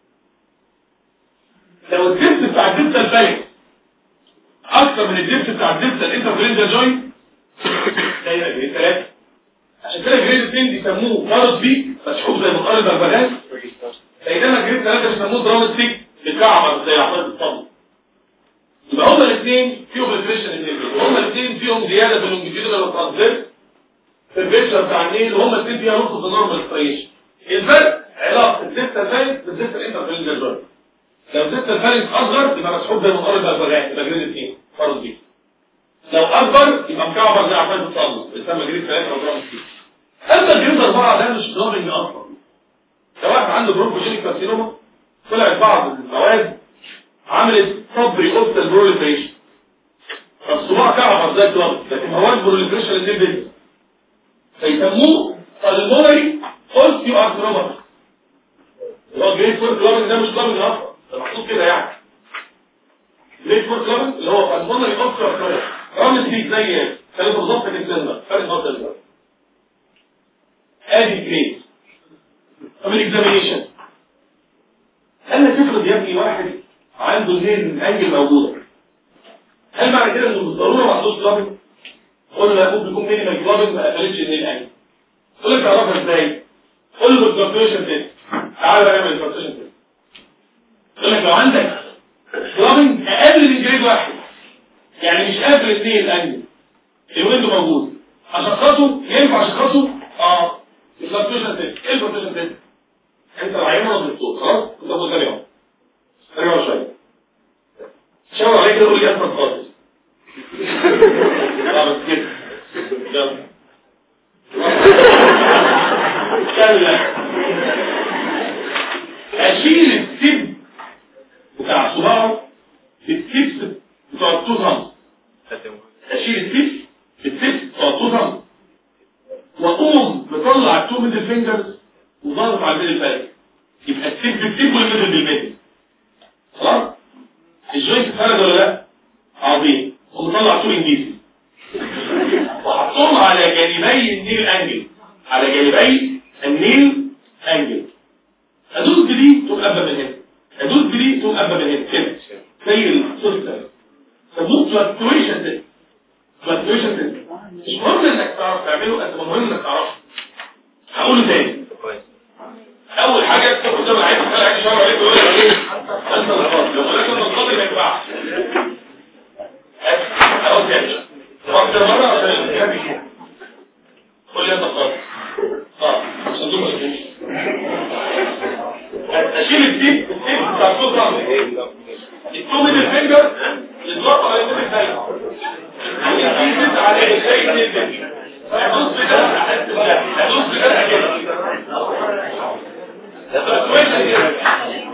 لو الدبس بتاع الدبس الثاني اكتر من الدبس بتاع الدبس الانترفلينجال جوينت ده يبقى جريد ثلاثه عشان كده جريد اثنين بيسموه فارس بيك مسحوب زي منقار البغبغان بينما جريد ثلاثه بيسموه درام ستيك بكعبه زي عصايه الصمت يبقى هما الاثنين فيهم ريفريشن النيل وهما الاثنين فيهم زياده في اللونجيتيودنال والترانسفيرس في البيشر بتاع النيل وهما الاثنين فيها نقطه في النورمال ستريشن الفرق علاقه الزفت الثالث بالزفت الانترفيرنجال جوينت لو الزفت الثالث اصغر يبقى مسحوب زي منقار البغبغان يبقى جريد اثنين فرض بيه لو اكبر يبقى مكعبر زي عصايه الصمت بيسمى جريد ثلاثه او درام ستيك اما جريد اربعه ده مش بلوبنج اصلا ده واحد عنده بروكوجينيك كارسينوما طلعت بعض المواد عملت صبري اوبتال بروليفريشن فالصباع كعبر زي الكلام لكن مواد بروليفريشن الليفل فيسموه البولري اوستيو ارثروباثي اللي هو جريد فور كلابنج ده مش كلابنج اصلا ده محطوط كده يعني جريد فور كلابنج اللي هو البولري اوستيو ارثروباثي رامز فيك زي كانت بالظبط كده فرق نقطه الجرد ادي جريد طب الاكزامينيشن قال لك افرض يا ابني واحد عنده النيل انجل موجوده هل معنى كده انه بالضروره ما عندوش كلابنج قلنا لا ممكن يكون مينيمال كلابنج ما قفلتش النيل انجل قول لك تعرفها ازاي قول له الكالكوليشن تيست تعالى بقى نعمل الكالكوليشن تيست يقول لك لو عندك كلابنج اقل من جريد واحد يعني مش قابل اثنين الانجل الويندو موجود اشخصه ينفع اشخصه اه الكالكوليشن تيست ايه الكالكوليشن تيست انت العين ولا الدكتور خلاص كنت اخد ثاني يوم ثاني يوم شويه شاور عليك تقول لي اسمك خالص لا بس كده يلا كلا اشيل السب بتاع صباعه بالسبس بتوع التو ثامز اشيل السبس بالسبس بتوع التو ثامز واقوم مطلع التو ميدل فينجرز وضغط على الميدل فاير يبقى السب بالسب والميدل بالميدل خلاص الجوينت اتفرد ولا لا عظيم ومطلع طول انجليزي وحطهم على جانبي النيل انجل على جانبي النيل انجل ادوس بدي تقوم قبه من هنا ادوس بدي تقوم قبه من هنا كده زي السلسله سموه فلكتويشن تيست فلكتويشن تيست مش مهم انك تعرف تعمله قد ما مهم انك تعرفه هقوله تاني اول حاجه تاخد قدام العين تخلي عين شاور عليك ويقول لك ايه انت الغلط لو قلت انت الغلط ما ينفعش اقول تاني اكتر مره عشان الكتاب يشوف قول لي انت الغلط اه عشان دول مسؤولين اشيل التيب التيب بتاع الصوت التو من الفنجر يضغط على الميد الثاني في ست عليه زي الدنيا هدوس بده هدوس بده كده ده كويس كده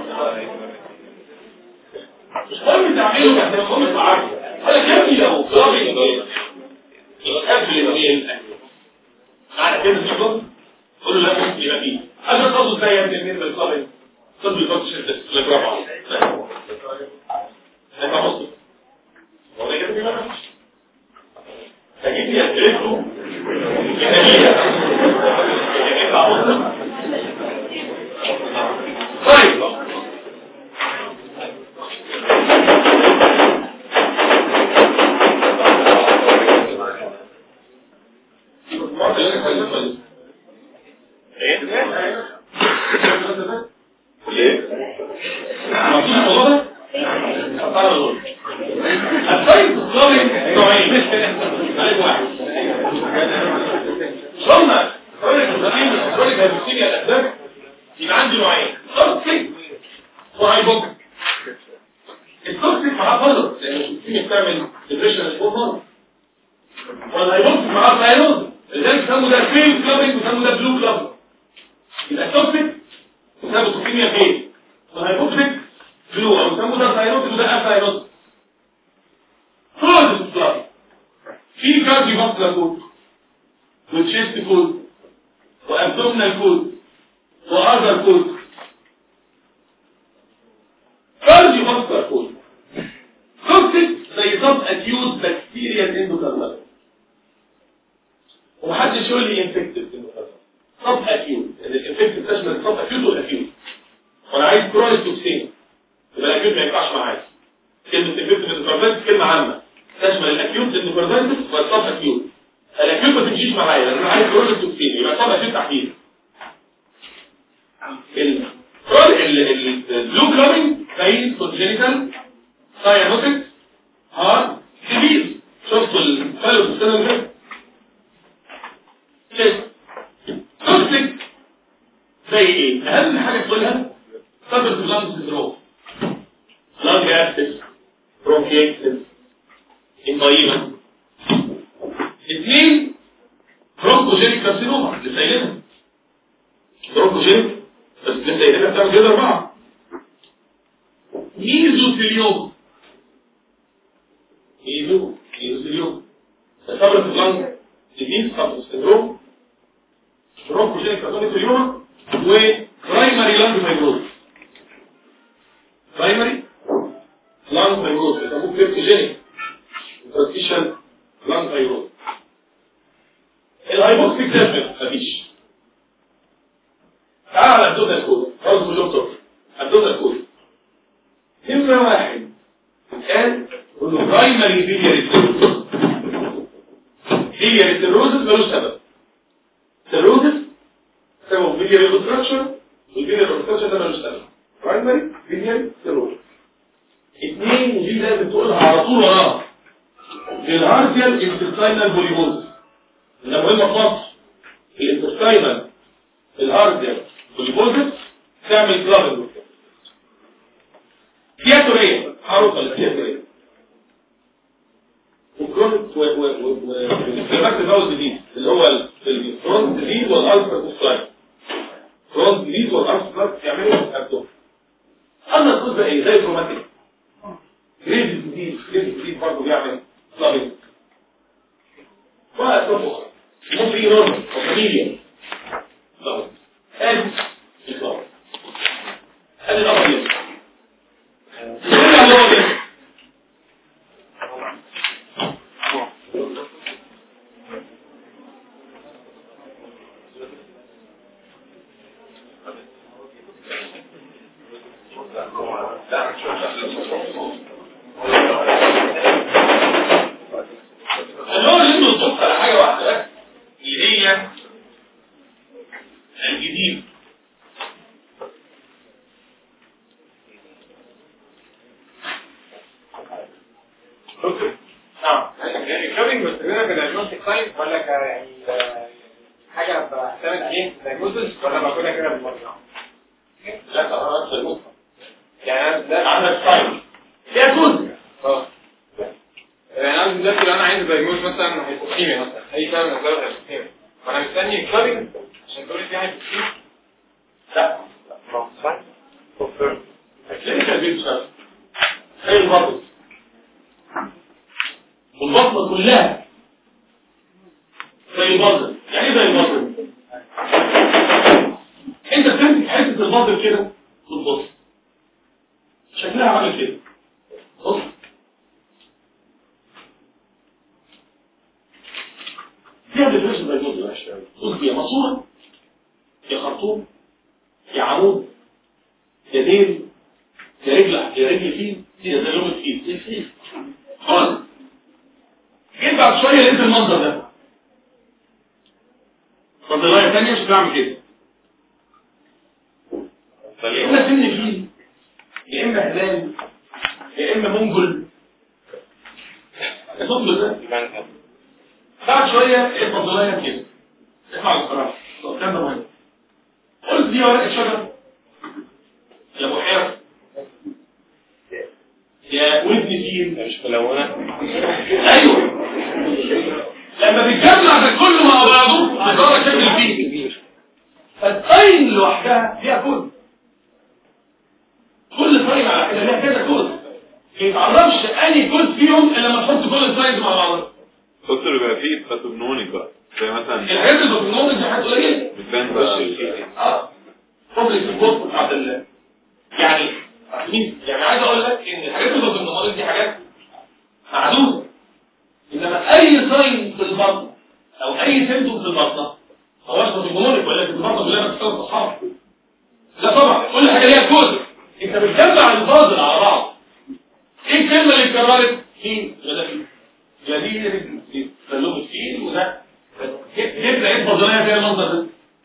مش مهم تعمله احنا مهم تعرفه انا كمي لو طلبي قبل ما معنى كده دي قول له لا ممكن يبقى فيه انا تصل ازاي يا ابني من القبل طب الفرق شدة لا برافو عليك ده مصر هو ده كده بقى اجيب لي ادريسه طيب يبقى عندي نوعين توكسيك وهايبوك التوكسيك معاه فضل لان الكيمياء بتعمل ديبريشن الفوق والهايبوك معاه فايروز لذلك سموا ده فين كلابنج وسموا ده بلو كلاب يبقى التوكسيك سبب الكيمياء فين والهايبوكسيك بلو او سموا ده فايروز وده افايروز كل الكلاب في كارديو فاسكولار كود وتشيست كود وابدومينال كود وأذر كود كارديو فاسكولار كود توكسيك زي سب اكيوت بكتيريال اندوكاردايتس ومحدش يقول لي انفكتيف اندوكاردايتس سب اكيوت الانفكتيف تشمل السب اكيوت والاكيوت وانا عايز كرونيك توكسين يبقى الاكيوت ما ينفعش معايا كلمه انفكتيف اندوكاردايتس كلمه عامه تشمل الاكيوت اندوكاردايتس والسب اكيوت الاكيوت ما تمشيش معايا لان انا عايز كرونيك توكسين يبقى سب اكيوت تحديدا البلو كلابينج زي كونجينيتال ساينوتيك هارد كبير شفتوا الفلو في السنه اللي فاتت توكسيك زي ايه اهم حاجه تقولها صدر بلانس سندروم لانج اسيس برونكيتس امبايما اثنين برونكوجينيك كارسينوما اللي سايلينها برونكوجينيك بس لسه يدينا بتعمل كده أربعة ميزوثيليوم ميزو ميزوثيليوم صبرة اللنج ديزيز صبرة سندروم برونكوجينيك كارسينوما وبرايمري لانج فايبروز برايمري لانج فايبروز بيسموه كريبتوجينيك ترانسيشن لانج فايبروز الهايبوكسيك تيرمين مفيش تعال على الدوزا كود خلاص كلهم طب الدوزا كود نمرة واحد كان برايمري فيلياري فيلياري سيروزس ملوش سبب سيروزس سبب فيلياري اوبستراكشن والفيلياري اوبستراكشن ده ملوش سبب برايمري فيلياري سيروزس اثنين ودي لازم تقولها على طول وراها الهارديال انتستاينال بوليموز ده مهمه في مصر الانتستاينال الهارديال بوليموز تعمل كلابنج تياتورية معروفة التياتورية وكرونيك و و و و الانفلامات الفاوز ديزيز اللي هو الكرون ديزيز والالفر كوستاين كرون ديزيز والالفر كوستاين يعملوا ابدوم اما الكود ده ايه زي كروماتيك جريد ديزيز جريد ديزيز برضه بيعمل كلابنج واسباب اخرى ممكن يجي نورمال وفاميليا ادي الكلابنج ادي الابيض النور اللي انتوا تبص على حاجه واحده بس اللي هي الجديد نعم يعني الكودينج بستخدمها في الدايجنوستيك ساينس ولا ك يعني حاجه بعتمد عليها في الدايجنوستيك ولا باخدها كده بالمره لا طبعا نفس النقطه يعني انا ده عندك ساين فيها جزء اه يعني انا دلوقتي لو انا عايز دايجنوز مثلا هيبوكيميا مثلا اي سبب من اسباب الهيبوكيميا فانا مستني كلابنج عشان تقول لي في هيبوكيميا لا صح كونفيرم كلينيكال بيكتشر زي البطن والبطنه كلها زي البطن يعني ايه زي البطن انت بتمسك حته البطن كده وتبص شكلها عامل كده بص فيها ديفريشن زي البطن بص يا ماسوره يا خرطوم يا عمود يا ديل يا رجل يا رجل فين يا زي لغه فين زي فين خالص جيت بعد شويه لقيت المنظر ده نظريه ثانيه مش بعمل كده يا اما سن فيل يا اما هلال يا اما منجل المنجل ده بعد شويه لقيت نظريه كده اسمع الصراحه الكلام ده مهم قلت دي ورقه شجر يا بحيره يا ودن فيل مش ملونه ايوه لما بيتجمع ده كله مع بعضه بيطلع شكل فيه فالطين لوحدها فيها كود كل طين على كده ليها كذا كود ما يتعرفش انهي كود فيهم الا لما تحط كل الطينز مع بعضها دكتور يبقى فيه باتوجنونيك بقى زي مثلا الحاجات اللي بتنون دي حاجات قليله بتبان بقى اه فضلت البوست بتاعت ال يعني مين يعني عايز اقول لك ان الحاجات اللي بتنون دي حاجات معدوده انما اي ساين في البطن او اي سيمتوم في البطن هو اسمه هرمونيك ولا في البطن كلها بتشتغل اصحاب لا طبعا كل حاجه ليها كود انت بتجمع البازل على بعض ايه الكلمه اللي اتكررت في وده في جدير تسلم فيه وده يبدا ايه البازليه فيها المنظر ده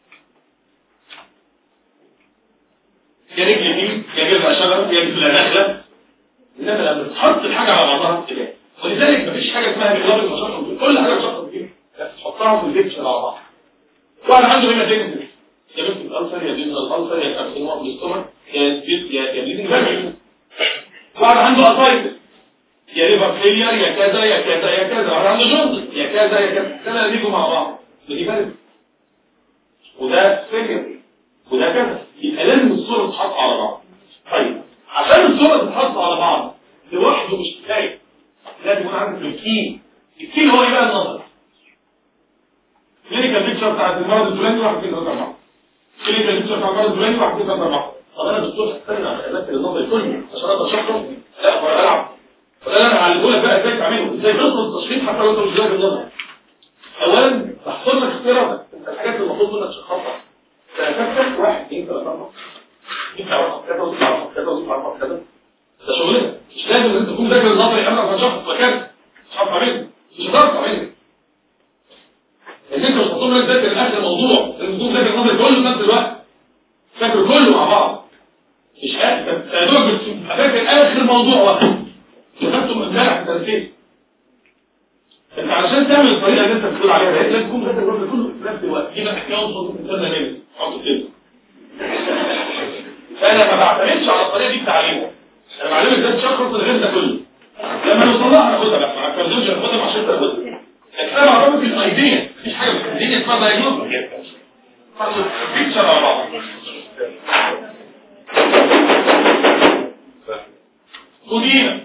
يا رجل يمين يا جذع شجره يا جذع نخله انما لما بتحط الحاجه على بعضها كده ولذلك مفيش حاجه اسمها بغلاب المشقه كل حاجه مشقه فيها تحطها في الليكشر على بعض واحد عنده هنا تنزل يا بنت الالسر يا بنت الالسر يا كارسينوما في الاستومك يا بيت يا يا بليدنج فاميلي واحد عنده اسايتس يا ليفر فيلير يا كذا يا كذا يا كذا واحد عنده جوندس يا كذا يا كذا كذا بيجوا مع بعض ودي بلد وده فيلير وده كذا يبقى لازم الصوره تتحط على بعض طيب عشان الصوره تتحط على بعض لوحده مش كفايه لازم يكون عندك الكين الكين هو ايه بقى النظر كلينيكال بيكتشر بتاعت المرض الفلاني واحد اثنين ثلاثه اربعه كلينيكال بيكتشر بتاع المرض الفلاني واحد اثنين ثلاثه اربعه طب انا دكتور هستنى على اذاكر النظر كله عشان اقدر اشخص لا ولا العب ولا انا هعلمه لك بقى ازاي تعمله ازاي تصل التشخيص حتى لو انت مش ذاكر النظر اولا بحصل لك اختياراتك انت الحاجات اللي المفروض منك تشخصها فهتكتب واحد اثنين ثلاثه اربعه انت عرفت كذا وانت عرفت كذا وانت عرفت كذا ده شغلنا مش لازم ان انت تكون ذاكر النظري قبل ما تشخص مكان مش هتعرف تعمله مش هتعرف تعمله ان انت مش هتطلب لك ذاكر اخر موضوع لازم تكون ذاكر النظري كله في نفس الوقت فاكر كله مع بعض مش قادر يا دوب فاكر اخر موضوع واحد وخدته من امبارح في التنفيذ انت عشان تعمل الطريقه اللي انت بتقول عليها دي لازم تكون ذاكر النظري كله في نفس الوقت دي بقى حكايه وصلت من سنه نمت حط كده فانا ما بعتمدش على الطريقه دي في تعليمه انا بعلمك ازاي تشخص الغير ده كله لما نوصل لها هناخدها بقى ما عكرتوش هناخدها عشان تاخدها لكن انا بعتمد في الايديا مفيش حاجه في الدنيا اسمها دايجنوز بيكتشر على بعض خدينا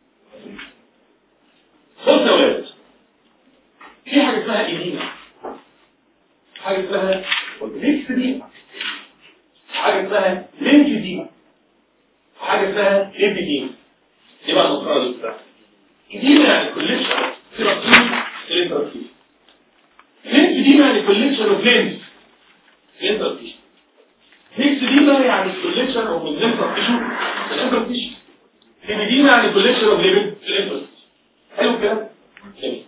بص يا ولاد في حاجه اسمها ايدينا حاجه اسمها ليكس دي حاجه اسمها لينك دي حاجه اسمها ليبيدين دي بقى المقرره اللي بتاعتها دي يعني كوليكشن ثيرابي الانترفيس لينك دي يعني كوليكشن اوف لينز الانترفيس ميكس دي بقى يعني كوليكشن اوف الانترفيس الانترفيس ليبيدين يعني كوليكشن اوف ليبيد الانترفيس حلو الكلام جميل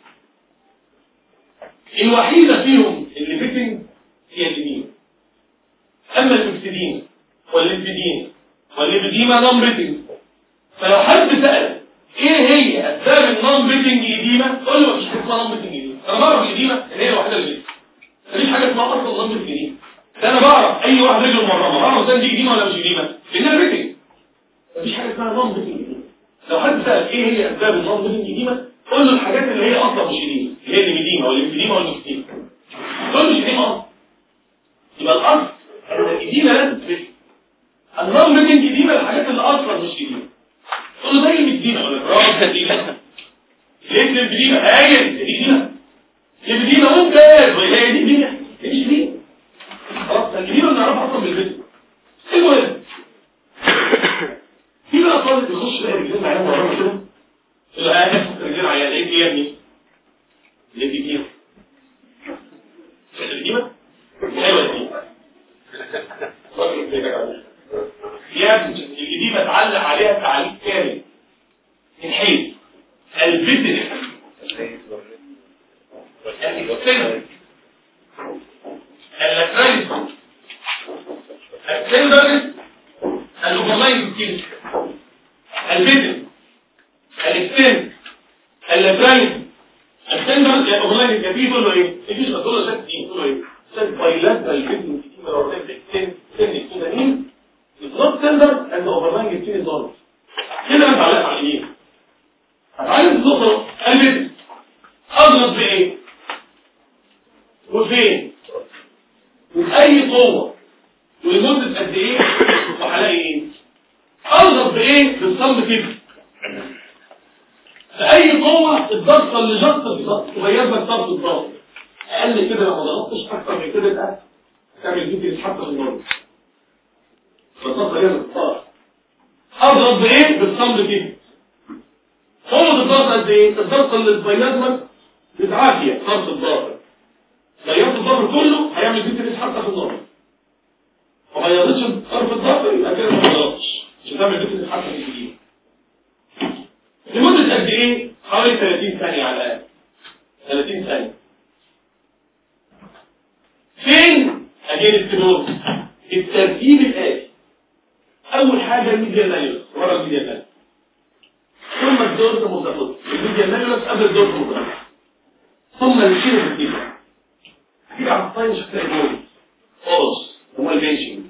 الوحيده فيهم اللي فيتنج هي الليبيدين اما المكسدين والليبيدين والليبيديما نون ريتنج فلو حد سأل ايه هي اسباب النون ريتنج ايديما قول له مفيش حاجه اسمها نون ريتنج ايديما انا بعرف الايديما ان هي الوحيده اللي مفيش حاجه اسمها اصلا نون ريتنج ايديما ده انا بعرف اي واحد رجله مرمى بعرف ده دي ايديما ولا مش ايديما لانها ريتنج مفيش حاجه اسمها نون ريتنج ايديما لو حد سأل ايه هي اسباب النون ريتنج ايديما قول له الحاجات اللي هي اصلا مش قديمه اللي هي الليميديما والليمفيديما والمكتيما دول مش قديمه اصلا يبقى الاصل ان القديمه لازم تفرق النون ليفنج قديمه الحاجات اللي اصلا مش قديمه تقول له زي المكتيما ولا برافو قديمه ليه الليمفيديما هايل القديمه الليمفيديما ممتاز وهي دي قديمه دي مش قديمه خلاص القديمه بنعرفها اصلا بالفيديو المهم في بقى طالب بيخش بقى رجلين معاهم وراهم كده يقول له اه نفسك رجلين عيان ايه دي يا ابني؟ ليه دي دي؟ القديمه؟ ايوه دي يا ابني القديمه اتعلق عليها تعليق كامل الحيل الفيتنس السنة اللاتراليس السندرس الاوفرلاين كتير الفيتن الاكستنس اللاتراليس السندرس الاوفرلاين كتير تقول له ايه؟ ايش تقول له شك تقول له ايه؟ شك بايلات الفيتن كتير من الاوفرلاين الاكستنس سن كده مين؟ النوت سندرس اند اوفرلاين كتير دول كده انت علقت على ايه؟ هتعلم توصل الفيتن اضرب بايه؟ وفين؟ وبأي قوة ولمدة قد ايه وهلاقي ايه اضرب بايه بالصمت كده بأي قوة الضغطة اللي جطت تغير لك ضغط الضغط اقل كده لو ما ضغطتش اكتر من كده تبقى تعمل فيديو يتحط في النار فالضغطة هي الضغط اضرب بايه بالصمت كده قوة الضغط قد ايه الضغطة اللي تبيض بالعافية ضغط الضغط غيرت الضغط كله هيعمل فيديو يتحط في النار وما يغيرتش طرف الضغط يبقى كده ما غلطش مش هتعمل فيديو يتحط في الجديد لمدة قد ايه حوالي 30 ثانية على الأقل 30 ثانية فين أجيل التنور الترتيب الآتي أول حاجة الميديا ناليوس ورا الميديا ناليوس ثم الدورس المتفضل الميديا ناليوس قبل الدورس المتفضل ثم الشيء الجديد كده على الطاين مش هتلاقي دورس خالص هو البنشنج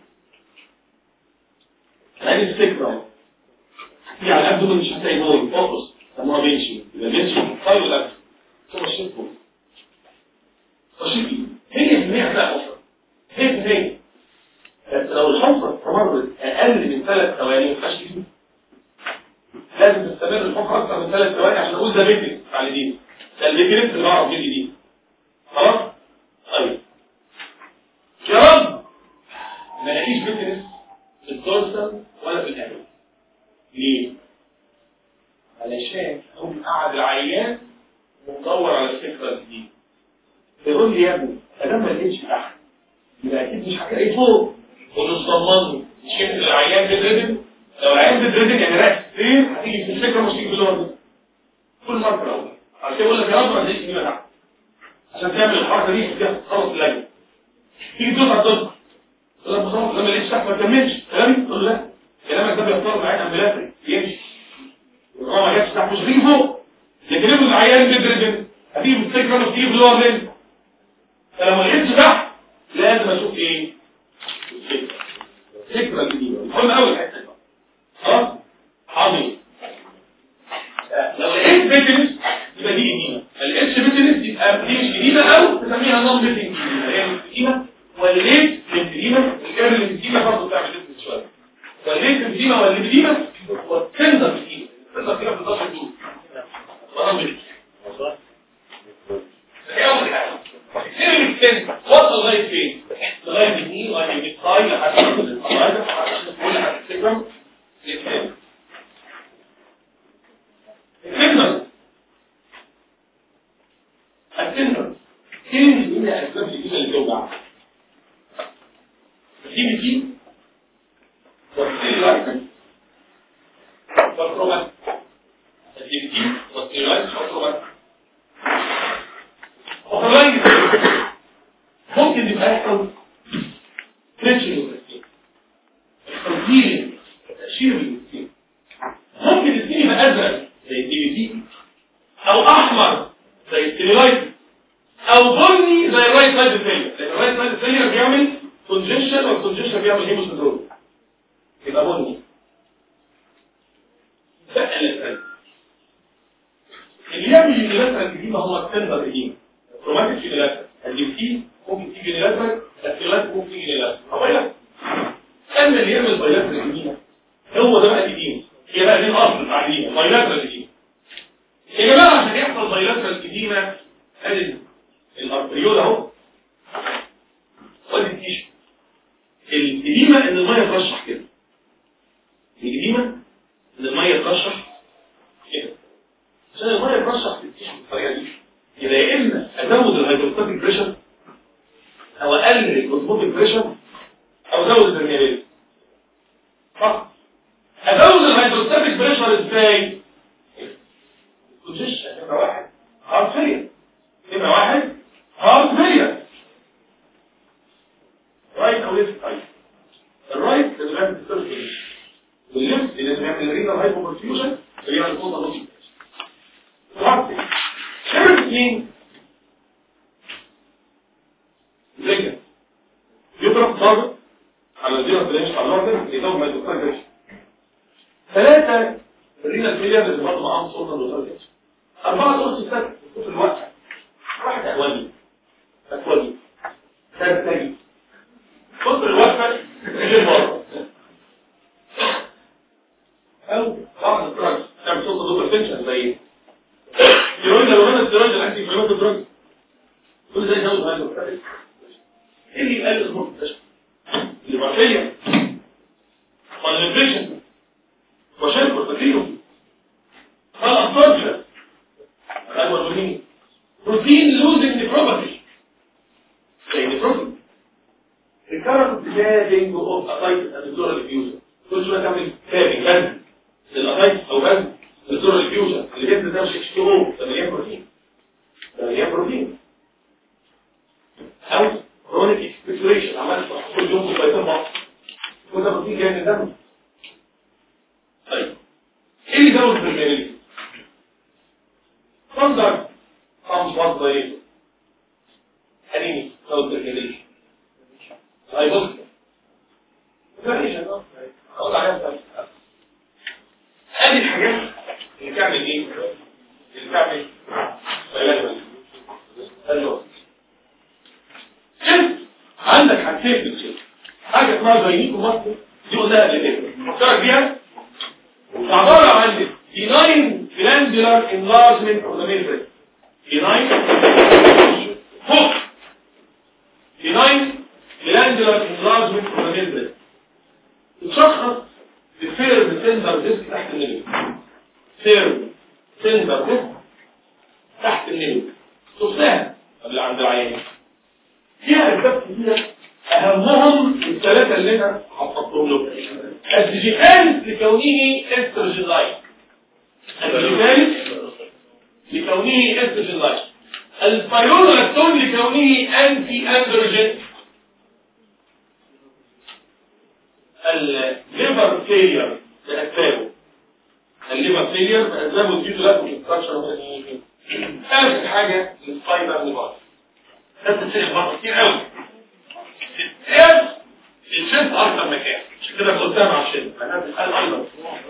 هذه الفكرة هتيجي على الأبدو مش هتلاقي دورس خالص سموها بنشنج يبقى بنشنج طيب الأبدو ثم الشيء وشكي هي في المية بقى أصلا هي في المية بس لو الحفرة استمرت أقل من ثلاث ثواني ما ينفعش تجيب لازم تستمر الحفرة أكثر من ثلاث ثواني عشان أقول ده بيتنس على دي ده البيتنس اللي بعرف بيه دي خلاص؟ طيب يا رب ما لاقيش بيتنس في الدورسال ولا في الأهل ليه؟ علشان أقوم قاعد العيان ومدور على الفكرة الجديدة يقول لي يا ابني انا ما لقيتش تحت يبقى اكيد مش هتلاقي فوق ونص ضمني مش كده العيان بيتردد لو العيان بيتردد يعني رايح فين هتيجي في الفكره مش تيجي في الوقت كل مره اول عشان كده بقول لك يا رب ما تلاقيش كلمه تحت عشان تعمل الحركه دي تديها تخلص اللجنه تيجي تدوس على الضغط تقول لك بصراحه لما لقيتش تحت ما تكملش كلامي تقول لا كلامك ده بيختار معايا امبلاتري يمشي والله ما جاتش تحت مش هتيجي فوق لكن ابن العيان بيتردد هتيجي في الفكره مش تيجي في الوقت فلو ما لقيتش تحت لازم اشوف ايه فكره جديده المهم اول حته خلاص عظيم لو لقيت بيتنس يبقى دي جديده ما لقيتش بيتنس يبقى دي مش جديده او تسميها نون بيتنس جديده هي مش جديده وليت للجديده الكلمه الجديده برضه بتعمل بيتنس شويه وليت للجديده والجديده والتندر جديده التندر كده بتضاف الدول ونون بيتنس دي اول حاجه سير السن وصل لغايه فين لغايه الاثنين لغايه البيتاي لحد القاعده لحد كل حاجه السكرم للسن السنر السنر كلمه من الاسباب الجديده اللي توجع دي بتي والستيرويد والكرومات الدي بتي والستيرويد والكرومات وخلاص ممكن يبقى يحصل فريكشن للسكين تنظيم تأشير للسكين ممكن السكين يبقى أزرق زي الدي بي تي أو أحمر زي الستيرويد أو بني زي الرايت سايد فيلير لأن الرايت سايد فيلير بيعمل كونجيشن والكونجيشن بيعمل هيموسيدروم يبقى بني ده الأسئلة اللي يعمل يونيلاترال اديما هم التندر اديما روماتيك يونيلاترال الديفتين ممكن تيجي يونيلاترال السيلات ممكن تيجي يونيلاترال هو لا اما اللي يعمل بايلاترال اديما هو ده بقى الاديما هي بقى دي الاصل بتاع الاديما بايلاترال اديما يا جماعه عشان يحصل بايلاترال اديما ادي الارتريول اهو وادي التيشو الاديما ان الميه ترشح كده الاديما ان الميه ترشح كده عشان الميه ترشح في التيشو بالطريقه دي يبقى يا اما ازود الهيدروستاتيك بريشر او اقلل الاوزموتيك بريشر او ازود البرميابيلتي صح ازود الهيدروستاتيك بريشر ازاي بوزيشن نمره واحد هارت فيلير نمره واحد هارت فيلير رايت او ليفت رايت الرايت لازم يعمل ديستربنس والليفت لازم يعمل رينال هايبوبرفيوجن اللي هي الفوضى نص واحد نمرة اثنين زي يضرب ضابط على الزيرو فلاش على الورد يدور ما يتوقع ثلاثة الرينال فيلير اللي برضه معاهم سلطة الوزارة أربعة دول ستات في الوقت واحد أولي أولي ثالث كتر الوقفة غير بره أو بعض الدراجز تعمل سلطة دوبر تنشن زي ستيرويد لو هنا ستيرويد الأنتي فلوت الدراج كل ده يزود هذا ايه اللي يقلل الأمور التشفى الليبرتية والنيوتريشن وشرب البكتيريوم والأبسوربشن هذا المهم بروتين لوزنج نيفروباثي زي نيفروباثي recurrent flagging of ascites and pleural diffusion كل شويه تعمل فلاجنج بند للاسايتس او بند للpleural diffusion اللي بينزل ده مش اتش تي او ده مليان بروتين ده مليان بروتين او chronic expectoration عمال كل يوم كوبايتين مصر كل ده بروتين جاي من الدم طيب ايه اللي زود البرميليتي؟ صندر خمس وضع ايه؟ انيمي زود البرميليتي طيب بص اقول عليها ادي الحاجات اللي تعمل ايه اللي تعمل ايوه شفت عندك حاجتين بتصير حاجه اسمها جاينيكو مصر دي قلناها قبل كده فكرك بيها عباره عن benign glandular enlargement of the membrane benign فوق benign glandular enlargement of the membrane تشخص بفيرم سندر ديسك تحت النيل فيرم سندر ديسك تحت النيل شفتها اللي عند العيان فيها اسباب كتيره اهمهم الثلاثه اللي انا حطيتهم لكم الديجيتال لكونه استروجين لايك الديجيتال لكونه استروجين لايك البايورلاكتون لكونه انتي اندروجين الليفر فيلير بأسبابه الليفر فيلير بأسبابه تجيله لكم انستراكشن آخر حاجة السبايدر ليفر ده بتتسيح برضه كتير قوي التاب الشمس أكتر مكان عشان كده قلتها مع الشمس معناها بتسأل أيضا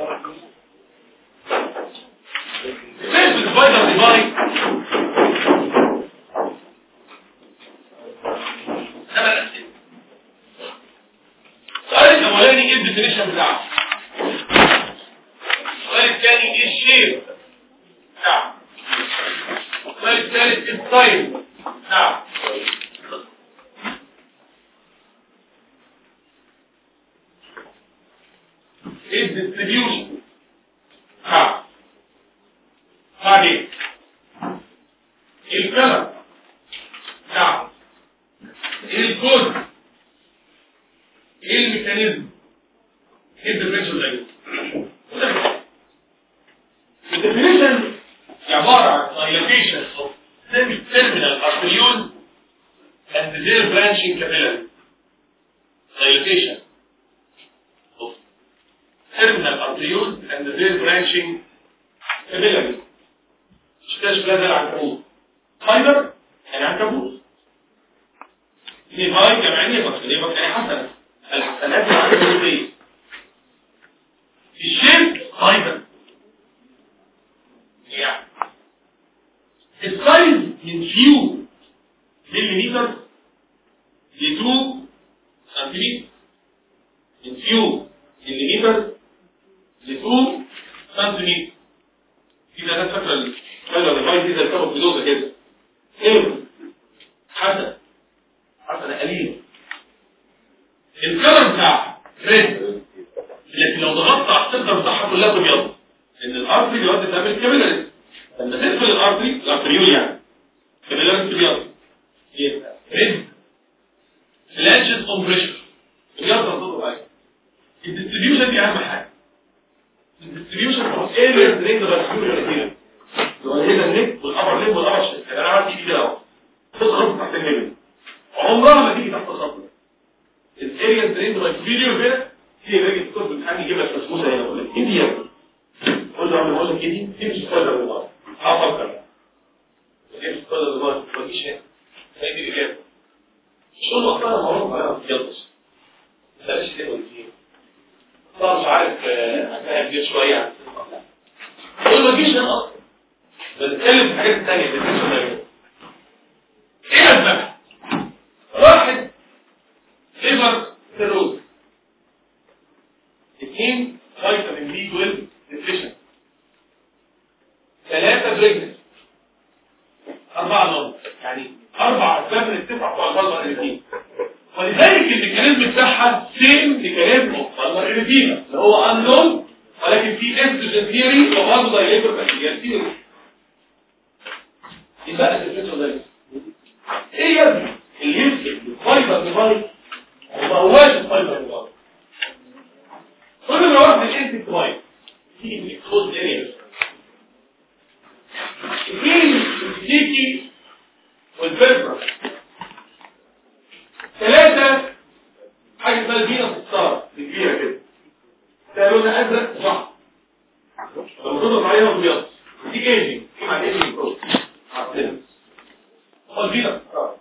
الشمس السبايدر ليفر ثمان أسئلة السؤال الاولاني ايه الديفينيشن بتاعه السؤال الثاني ايه الشيب بتاعه السؤال الثالث ايه السايز بتاعه ايه الديستريبيوشن بتاعه بعدين ايه الكلر بتاعه ايه الكود ايه الميكانيزم ايه الديفرنشال دايجنوز الديفينيشن عباره عن dilatation of semi-terminal arterioles and their branching capillary dilatation of terminal arterioles and their branching capillary شكلها شكلها زي العنكبوت فايبر يعني عنكبوت نيفاي جمعية بكتيريا بكتيريا حسنة الحسنات العنكبوتية الشرك فايبر يعني السايز من فيو مليمتر ل 2 سنتيمتر من فيو مليمتر ل 2 سنتيمتر في ده ناس فاكره الكاميرا ديفايس دي زي الكاميرا بدوزه كده ايه حسن حسن قليل الكلر بتاع ريد لكن لو ضغطت على السنتر بتاعها كلها تبيض لان الارتري دلوقتي بتعمل كابيلاريز لما تدخل الارتري الارتريول يعني كابيلاريز تبيض يبقى ريد فلانشز اون بريشر تبيض تضغط عليه الديستريبيوشن دي اهم حاجه الديستريبيوشن اوف اريا درين راسيولار كده لو هنا النك والابر ليب والابر شيست انا عملت ايدي كده اهو تضغط تحت النبل عمرها ما تيجي تحت الخط الاريا درين راسيولار كده هي باجي تكون بالحاجه يجيب لك بسبوسه هنا اقول لك ايه دي يا ابني قول له انا بقول لك ايه دي دي مش قدر الله هفكر دي مش قدر الله ما فيش هنا هي دي الاجابه شو وقتها مرض عليها تجلس بلاش كده وتجيب طبعا مش عارف هتلاقيها كبير شويه قول ما تجيش هنا اصلا بنتكلم في حاجات ثانيه ايه اسبابها واحد ليفر سيروز اثنين فيتامين بي 12 ديفيشن ثلاثة بريجنس أربعة نوم يعني أربع أسباب من التسعة بتوع البلغة الإريتينا ولذلك الميكانيزم بتاعها سيم ميكانيزم اوف البلغة الإريتينا اللي هو أنون ولكن في استروجين ثيوري وبرضه دايليتور بكتيريال ثيوري يبقى الفكرة ده ايه يا ابني اللي يمسك الفايبر ديفايس وما هواش الفايبر ديفايس كل ما واحد الانتي ديفايس في الاكسبوز اريا اثنين الستيكي والفيربرا ثلاثة حاجة اسمها الفينا الصار كبيرة كده ده لونها ازرق صح لما تضغط عليها ابيض دي ايجنج دي مع الايجنج بروس عندنا هو الفينا الصار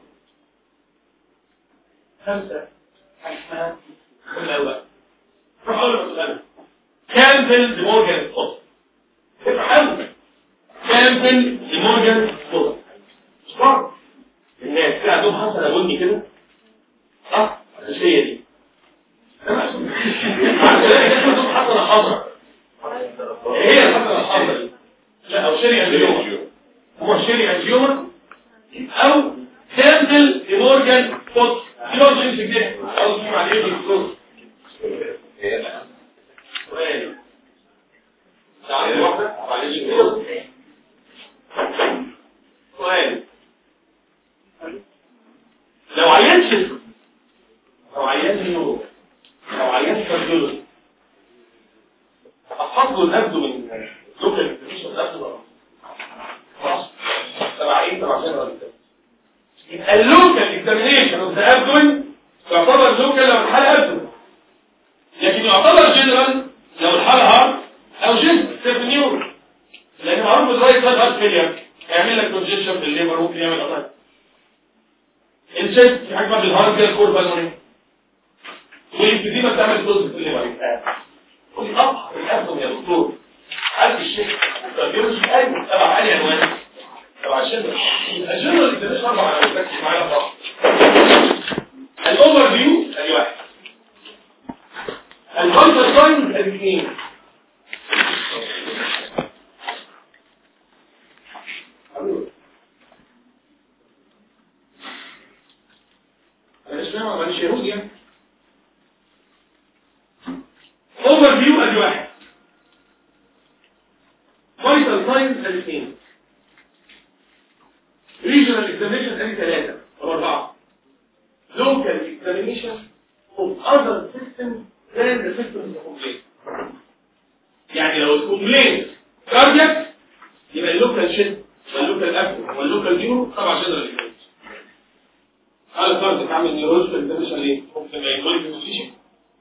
خمسة حاجة اسمها خلها أول روح أول مسألة كامبل ديمورجان سبوت افهم كامبل ديمورجان سبوت صح الناس كده عندهم حصل بني كده صح مش هي دي عشان كده عندهم حصل حمراء هي الحصل الحمراء دي لا او شيري انجيوما هو شيري انجيوما او كامبل ديمورجان سبوت دي برضه يمسك ده او دي مع الايدي الكروس سؤال تعالى واحدة معلش سؤال لو عينت لو عينت نيورو لو عينت كارديولوجي احفظ له الابدو من لوكال انفورميشن الابدو خلاص تبعين تبع سنه يبقى اللوكال اكزامينيشن اوف ذا ابدوين يعتبر لوكال لو الحاله ابدو لكن يعتبر جنرال لو الحاله هارد او جنس سيرف نيورو لان معروف الرايت سايد هارت فيلير يعمل لك كونجيشن في الليبر ممكن يعمل اطلاق الشيست في حاجه بعد الهارت كده كور بالموني والانفيزيما بتعمل دوز في الليبر قولي اصحى الابدوم يا دكتور عارف الشيست الكارديولوجي ايوه تبع انهي عنوان تبع الشيست يبقى جنرال اكزامينشن اربع عناوين ركز معايا صح الاوفر فيو ادي واحد الفايتال ساينز الاثنين انا مش فاهم ماليش يهود يعني اوفر فيو ادي واحد فايتال ساينز الاثنين ريجنال اكزامينشن ادي ثلاثه او اربعه لوكال اكزامينشن of other systems than the system of the complaint يعني لو الكومبلين كاردياك يبقى اللوكال شيست واللوكال ابدو واللوكال نيورو طبعا جنرال اكزامينشن هل الكاردياك عامل نيورولوجيكال اكزامينشن ليه؟ ممكن ما يكون في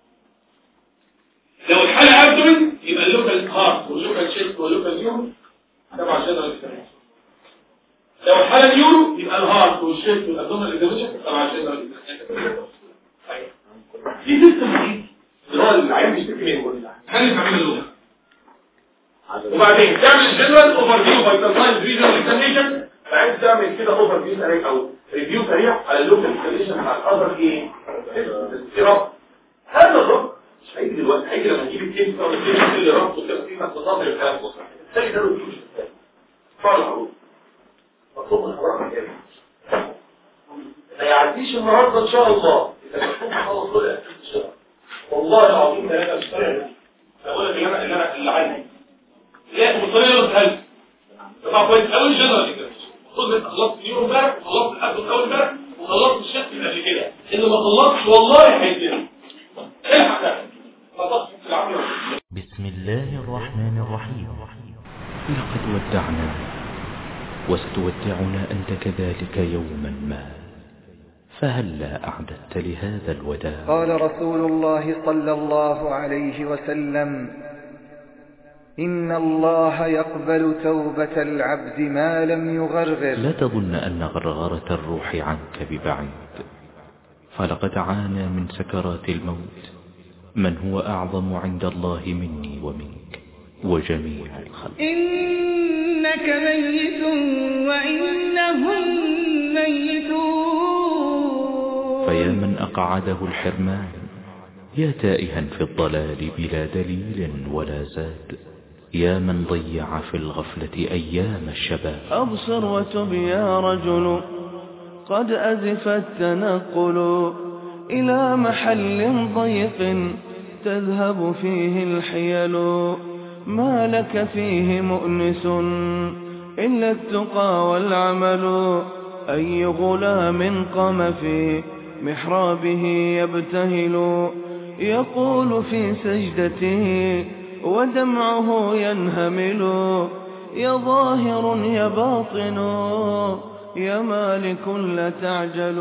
لو الحالة ابدومن يبقى اللوكال هارت واللوكال شيست واللوكال نيورو طبعا جنرال اكزامينشن لو الحالة نيورو يبقى الهارت والشيست والابدومن اكزامينشن طبعا جنرال اكزامينشن في سيستم جديد اللي هو العين بيشتكي منه خلي تعمل اللغه وبعدين تعمل جنرال اوفر فيو فايتال ساينس ريجنال اكزامينشن فعايز تعمل كده اوفر فيو سريع او ريفيو سريع على اللوكال كونديشن بتاع الاذر ايه استيراد هذا الربط مش هيجي دلوقتي هيجي لما تجيب التيم بتاع التيم اللي ربطه كده في مخططات الكلام ده تلاقي ده ريفيو فرع العروض مطلوب من حضرتك كده ما يعديش النهارده ان شاء الله اذا كنت خلاص طلع ان شاء الله والله العظيم ثلاثه مش طالع اقول لك اللي انا اللي انا اللي عندي لا بالطريقه اللي قلتها طبعا كويس قوي جنرال كده خد انت خلصت اليوم امبارح وخلصت الحد الاول امبارح وخلصت الشك اللي قبل كده اللي ما خلصتش والله هيتم الحق ده خلصت في العمل بسم الله الرحمن الرحيم لقد ودعنا وستودعنا أنت كذلك يوما ما فهلا أعددت لهذا الوداع قال رسول الله صلى الله عليه وسلم إن الله يقبل توبة العبد ما لم يغرغر لا تظن أن غرغرة الروح عنك ببعيد فلقد عانى من سكرات الموت من هو أعظم عند الله مني ومنك وجميع الخلق إنك ميت وإنهم ميتون فيا من أقعده الحرمان يا تائها في الضلال بلا دليل ولا زاد يا من ضيع في الغفلة أيام الشباب أبصر وتب يا رجل قد أزف التنقل إلى محل ضيق تذهب فيه الحيل ما لك فيه مؤنس إلا التقى والعمل أي غلام قام في محرابه يبتهل يقول في سجدته ودمعه ينهمل يا ظاهر يا باطن يا مالك لا تعجل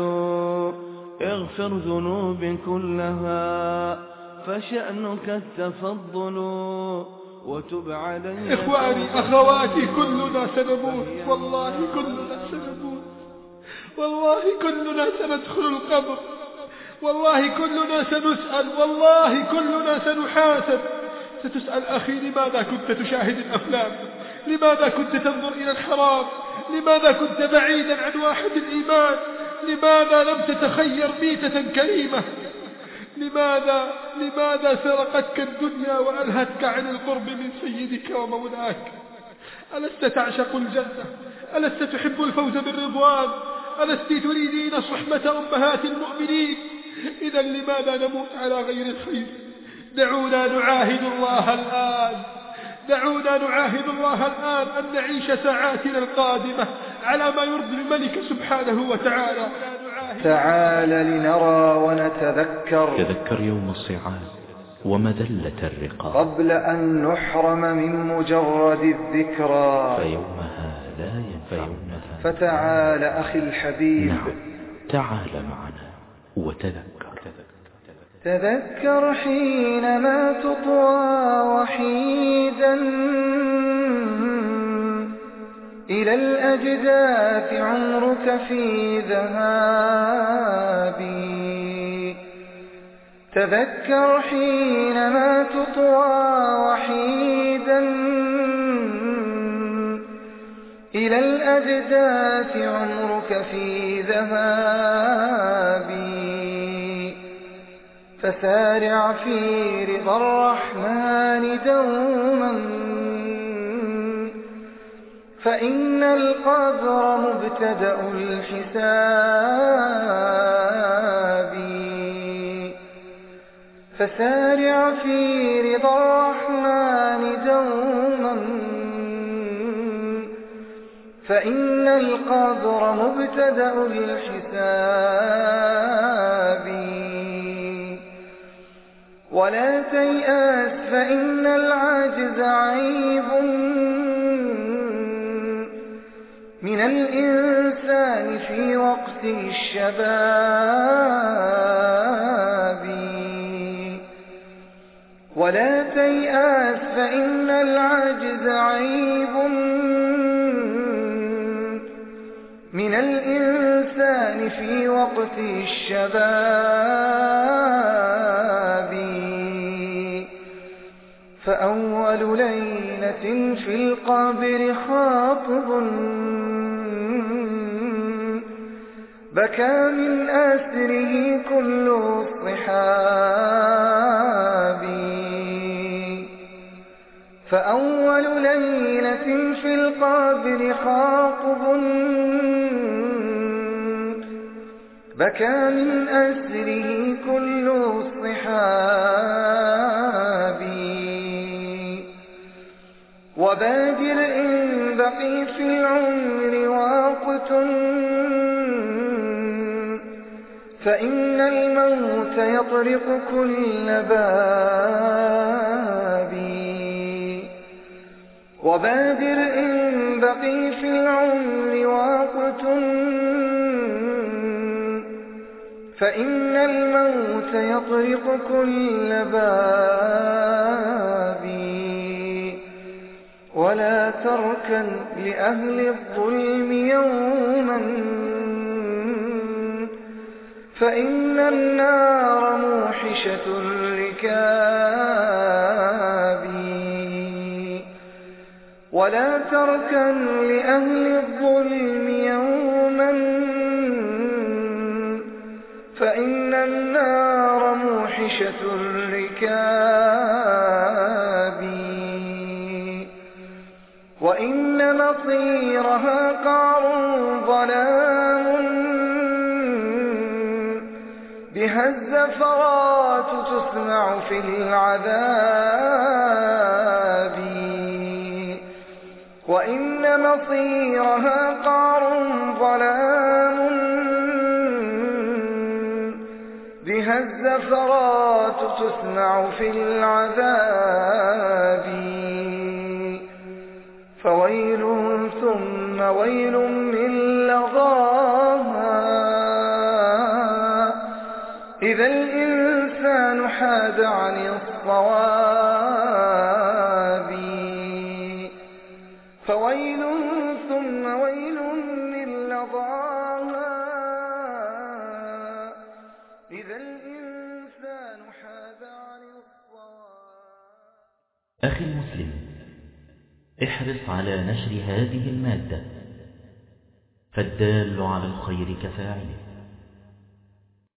اغفر ذنوب كلها فشأنك التفضل وتب علي إخواني أخواتي كلنا سنموت والله كلنا سنموت والله كلنا سندخل القبر والله كلنا سنسأل والله كلنا سنحاسب ستسأل أخي لماذا كنت تشاهد الأفلام لماذا كنت تنظر إلى الحرام لماذا كنت بعيدا عن واحد الإيمان لماذا لم تتخير ميتة كريمة لماذا لماذا سرقتك الدنيا وألهتك عن القرب من سيدك ومولاك ألست تعشق الجنة ألست تحب الفوز بالرضوان ألست تريدين صحبة أمهات المؤمنين إذا لماذا نموت على غير الخير دعونا نعاهد الله الآن دعونا نعاهد الله الآن أن نعيش ساعاتنا القادمة على ما يرضي الملك سبحانه وتعالى تعال لنرى ونتذكر تذكر يوم الصعاد ومذلة الرقاب قبل أن نحرم من مجرد الذكرى فيومها لا ينفع فتعال أخي الحبيب نعم تعال معنا وتذكر تذكر حينما تطوى وحيدا إلى الأجداث عمرك في ذهاب تذكر حينما تطوى وحيدا إلى الأجداث عمرك في ذهاب فسارع في رضا الرحمن دوما فإن القبر مبتدأ الحساب فسارع في رضا الرحمن دوما فإن القبر مبتدأ الحساب ولا تيأس فإن العاجز عيب من الإنسان في وقت الشباب ولا تيأس فإن العاجز عيب من الإنسان في وقت الشباب فأول ليلة في القبر خاطب بكى من أسره كل الصحاب فأول ليلة في القابر خاطب بكى من أسره كل الصحاب وبادر إن بقي في العمر وقت فإن الموت يطرق كل باب وبادر إن بقي في العمر وقت فإن الموت يطرق كل باب ولا تركن لأهل الظلم يوما فإن النار موحشة الركاب ولا تركن لأهل الظلم يوما فإن النار موحشة الركاب وإن مصيرها قعر ظلام بها الزفرات تسمع في العذاب وإن مصيرها قعر ظلام بها الزفرات تسمع في العذاب فويل ثم ويل من لظاها إذا الإنسان حاد عن الصواب فويل ثم ويل من لظاها إذا الإنسان حاد عن الصواب أخي المسلم احرص على نشر هذه المادة فالدال على الخير كفاعله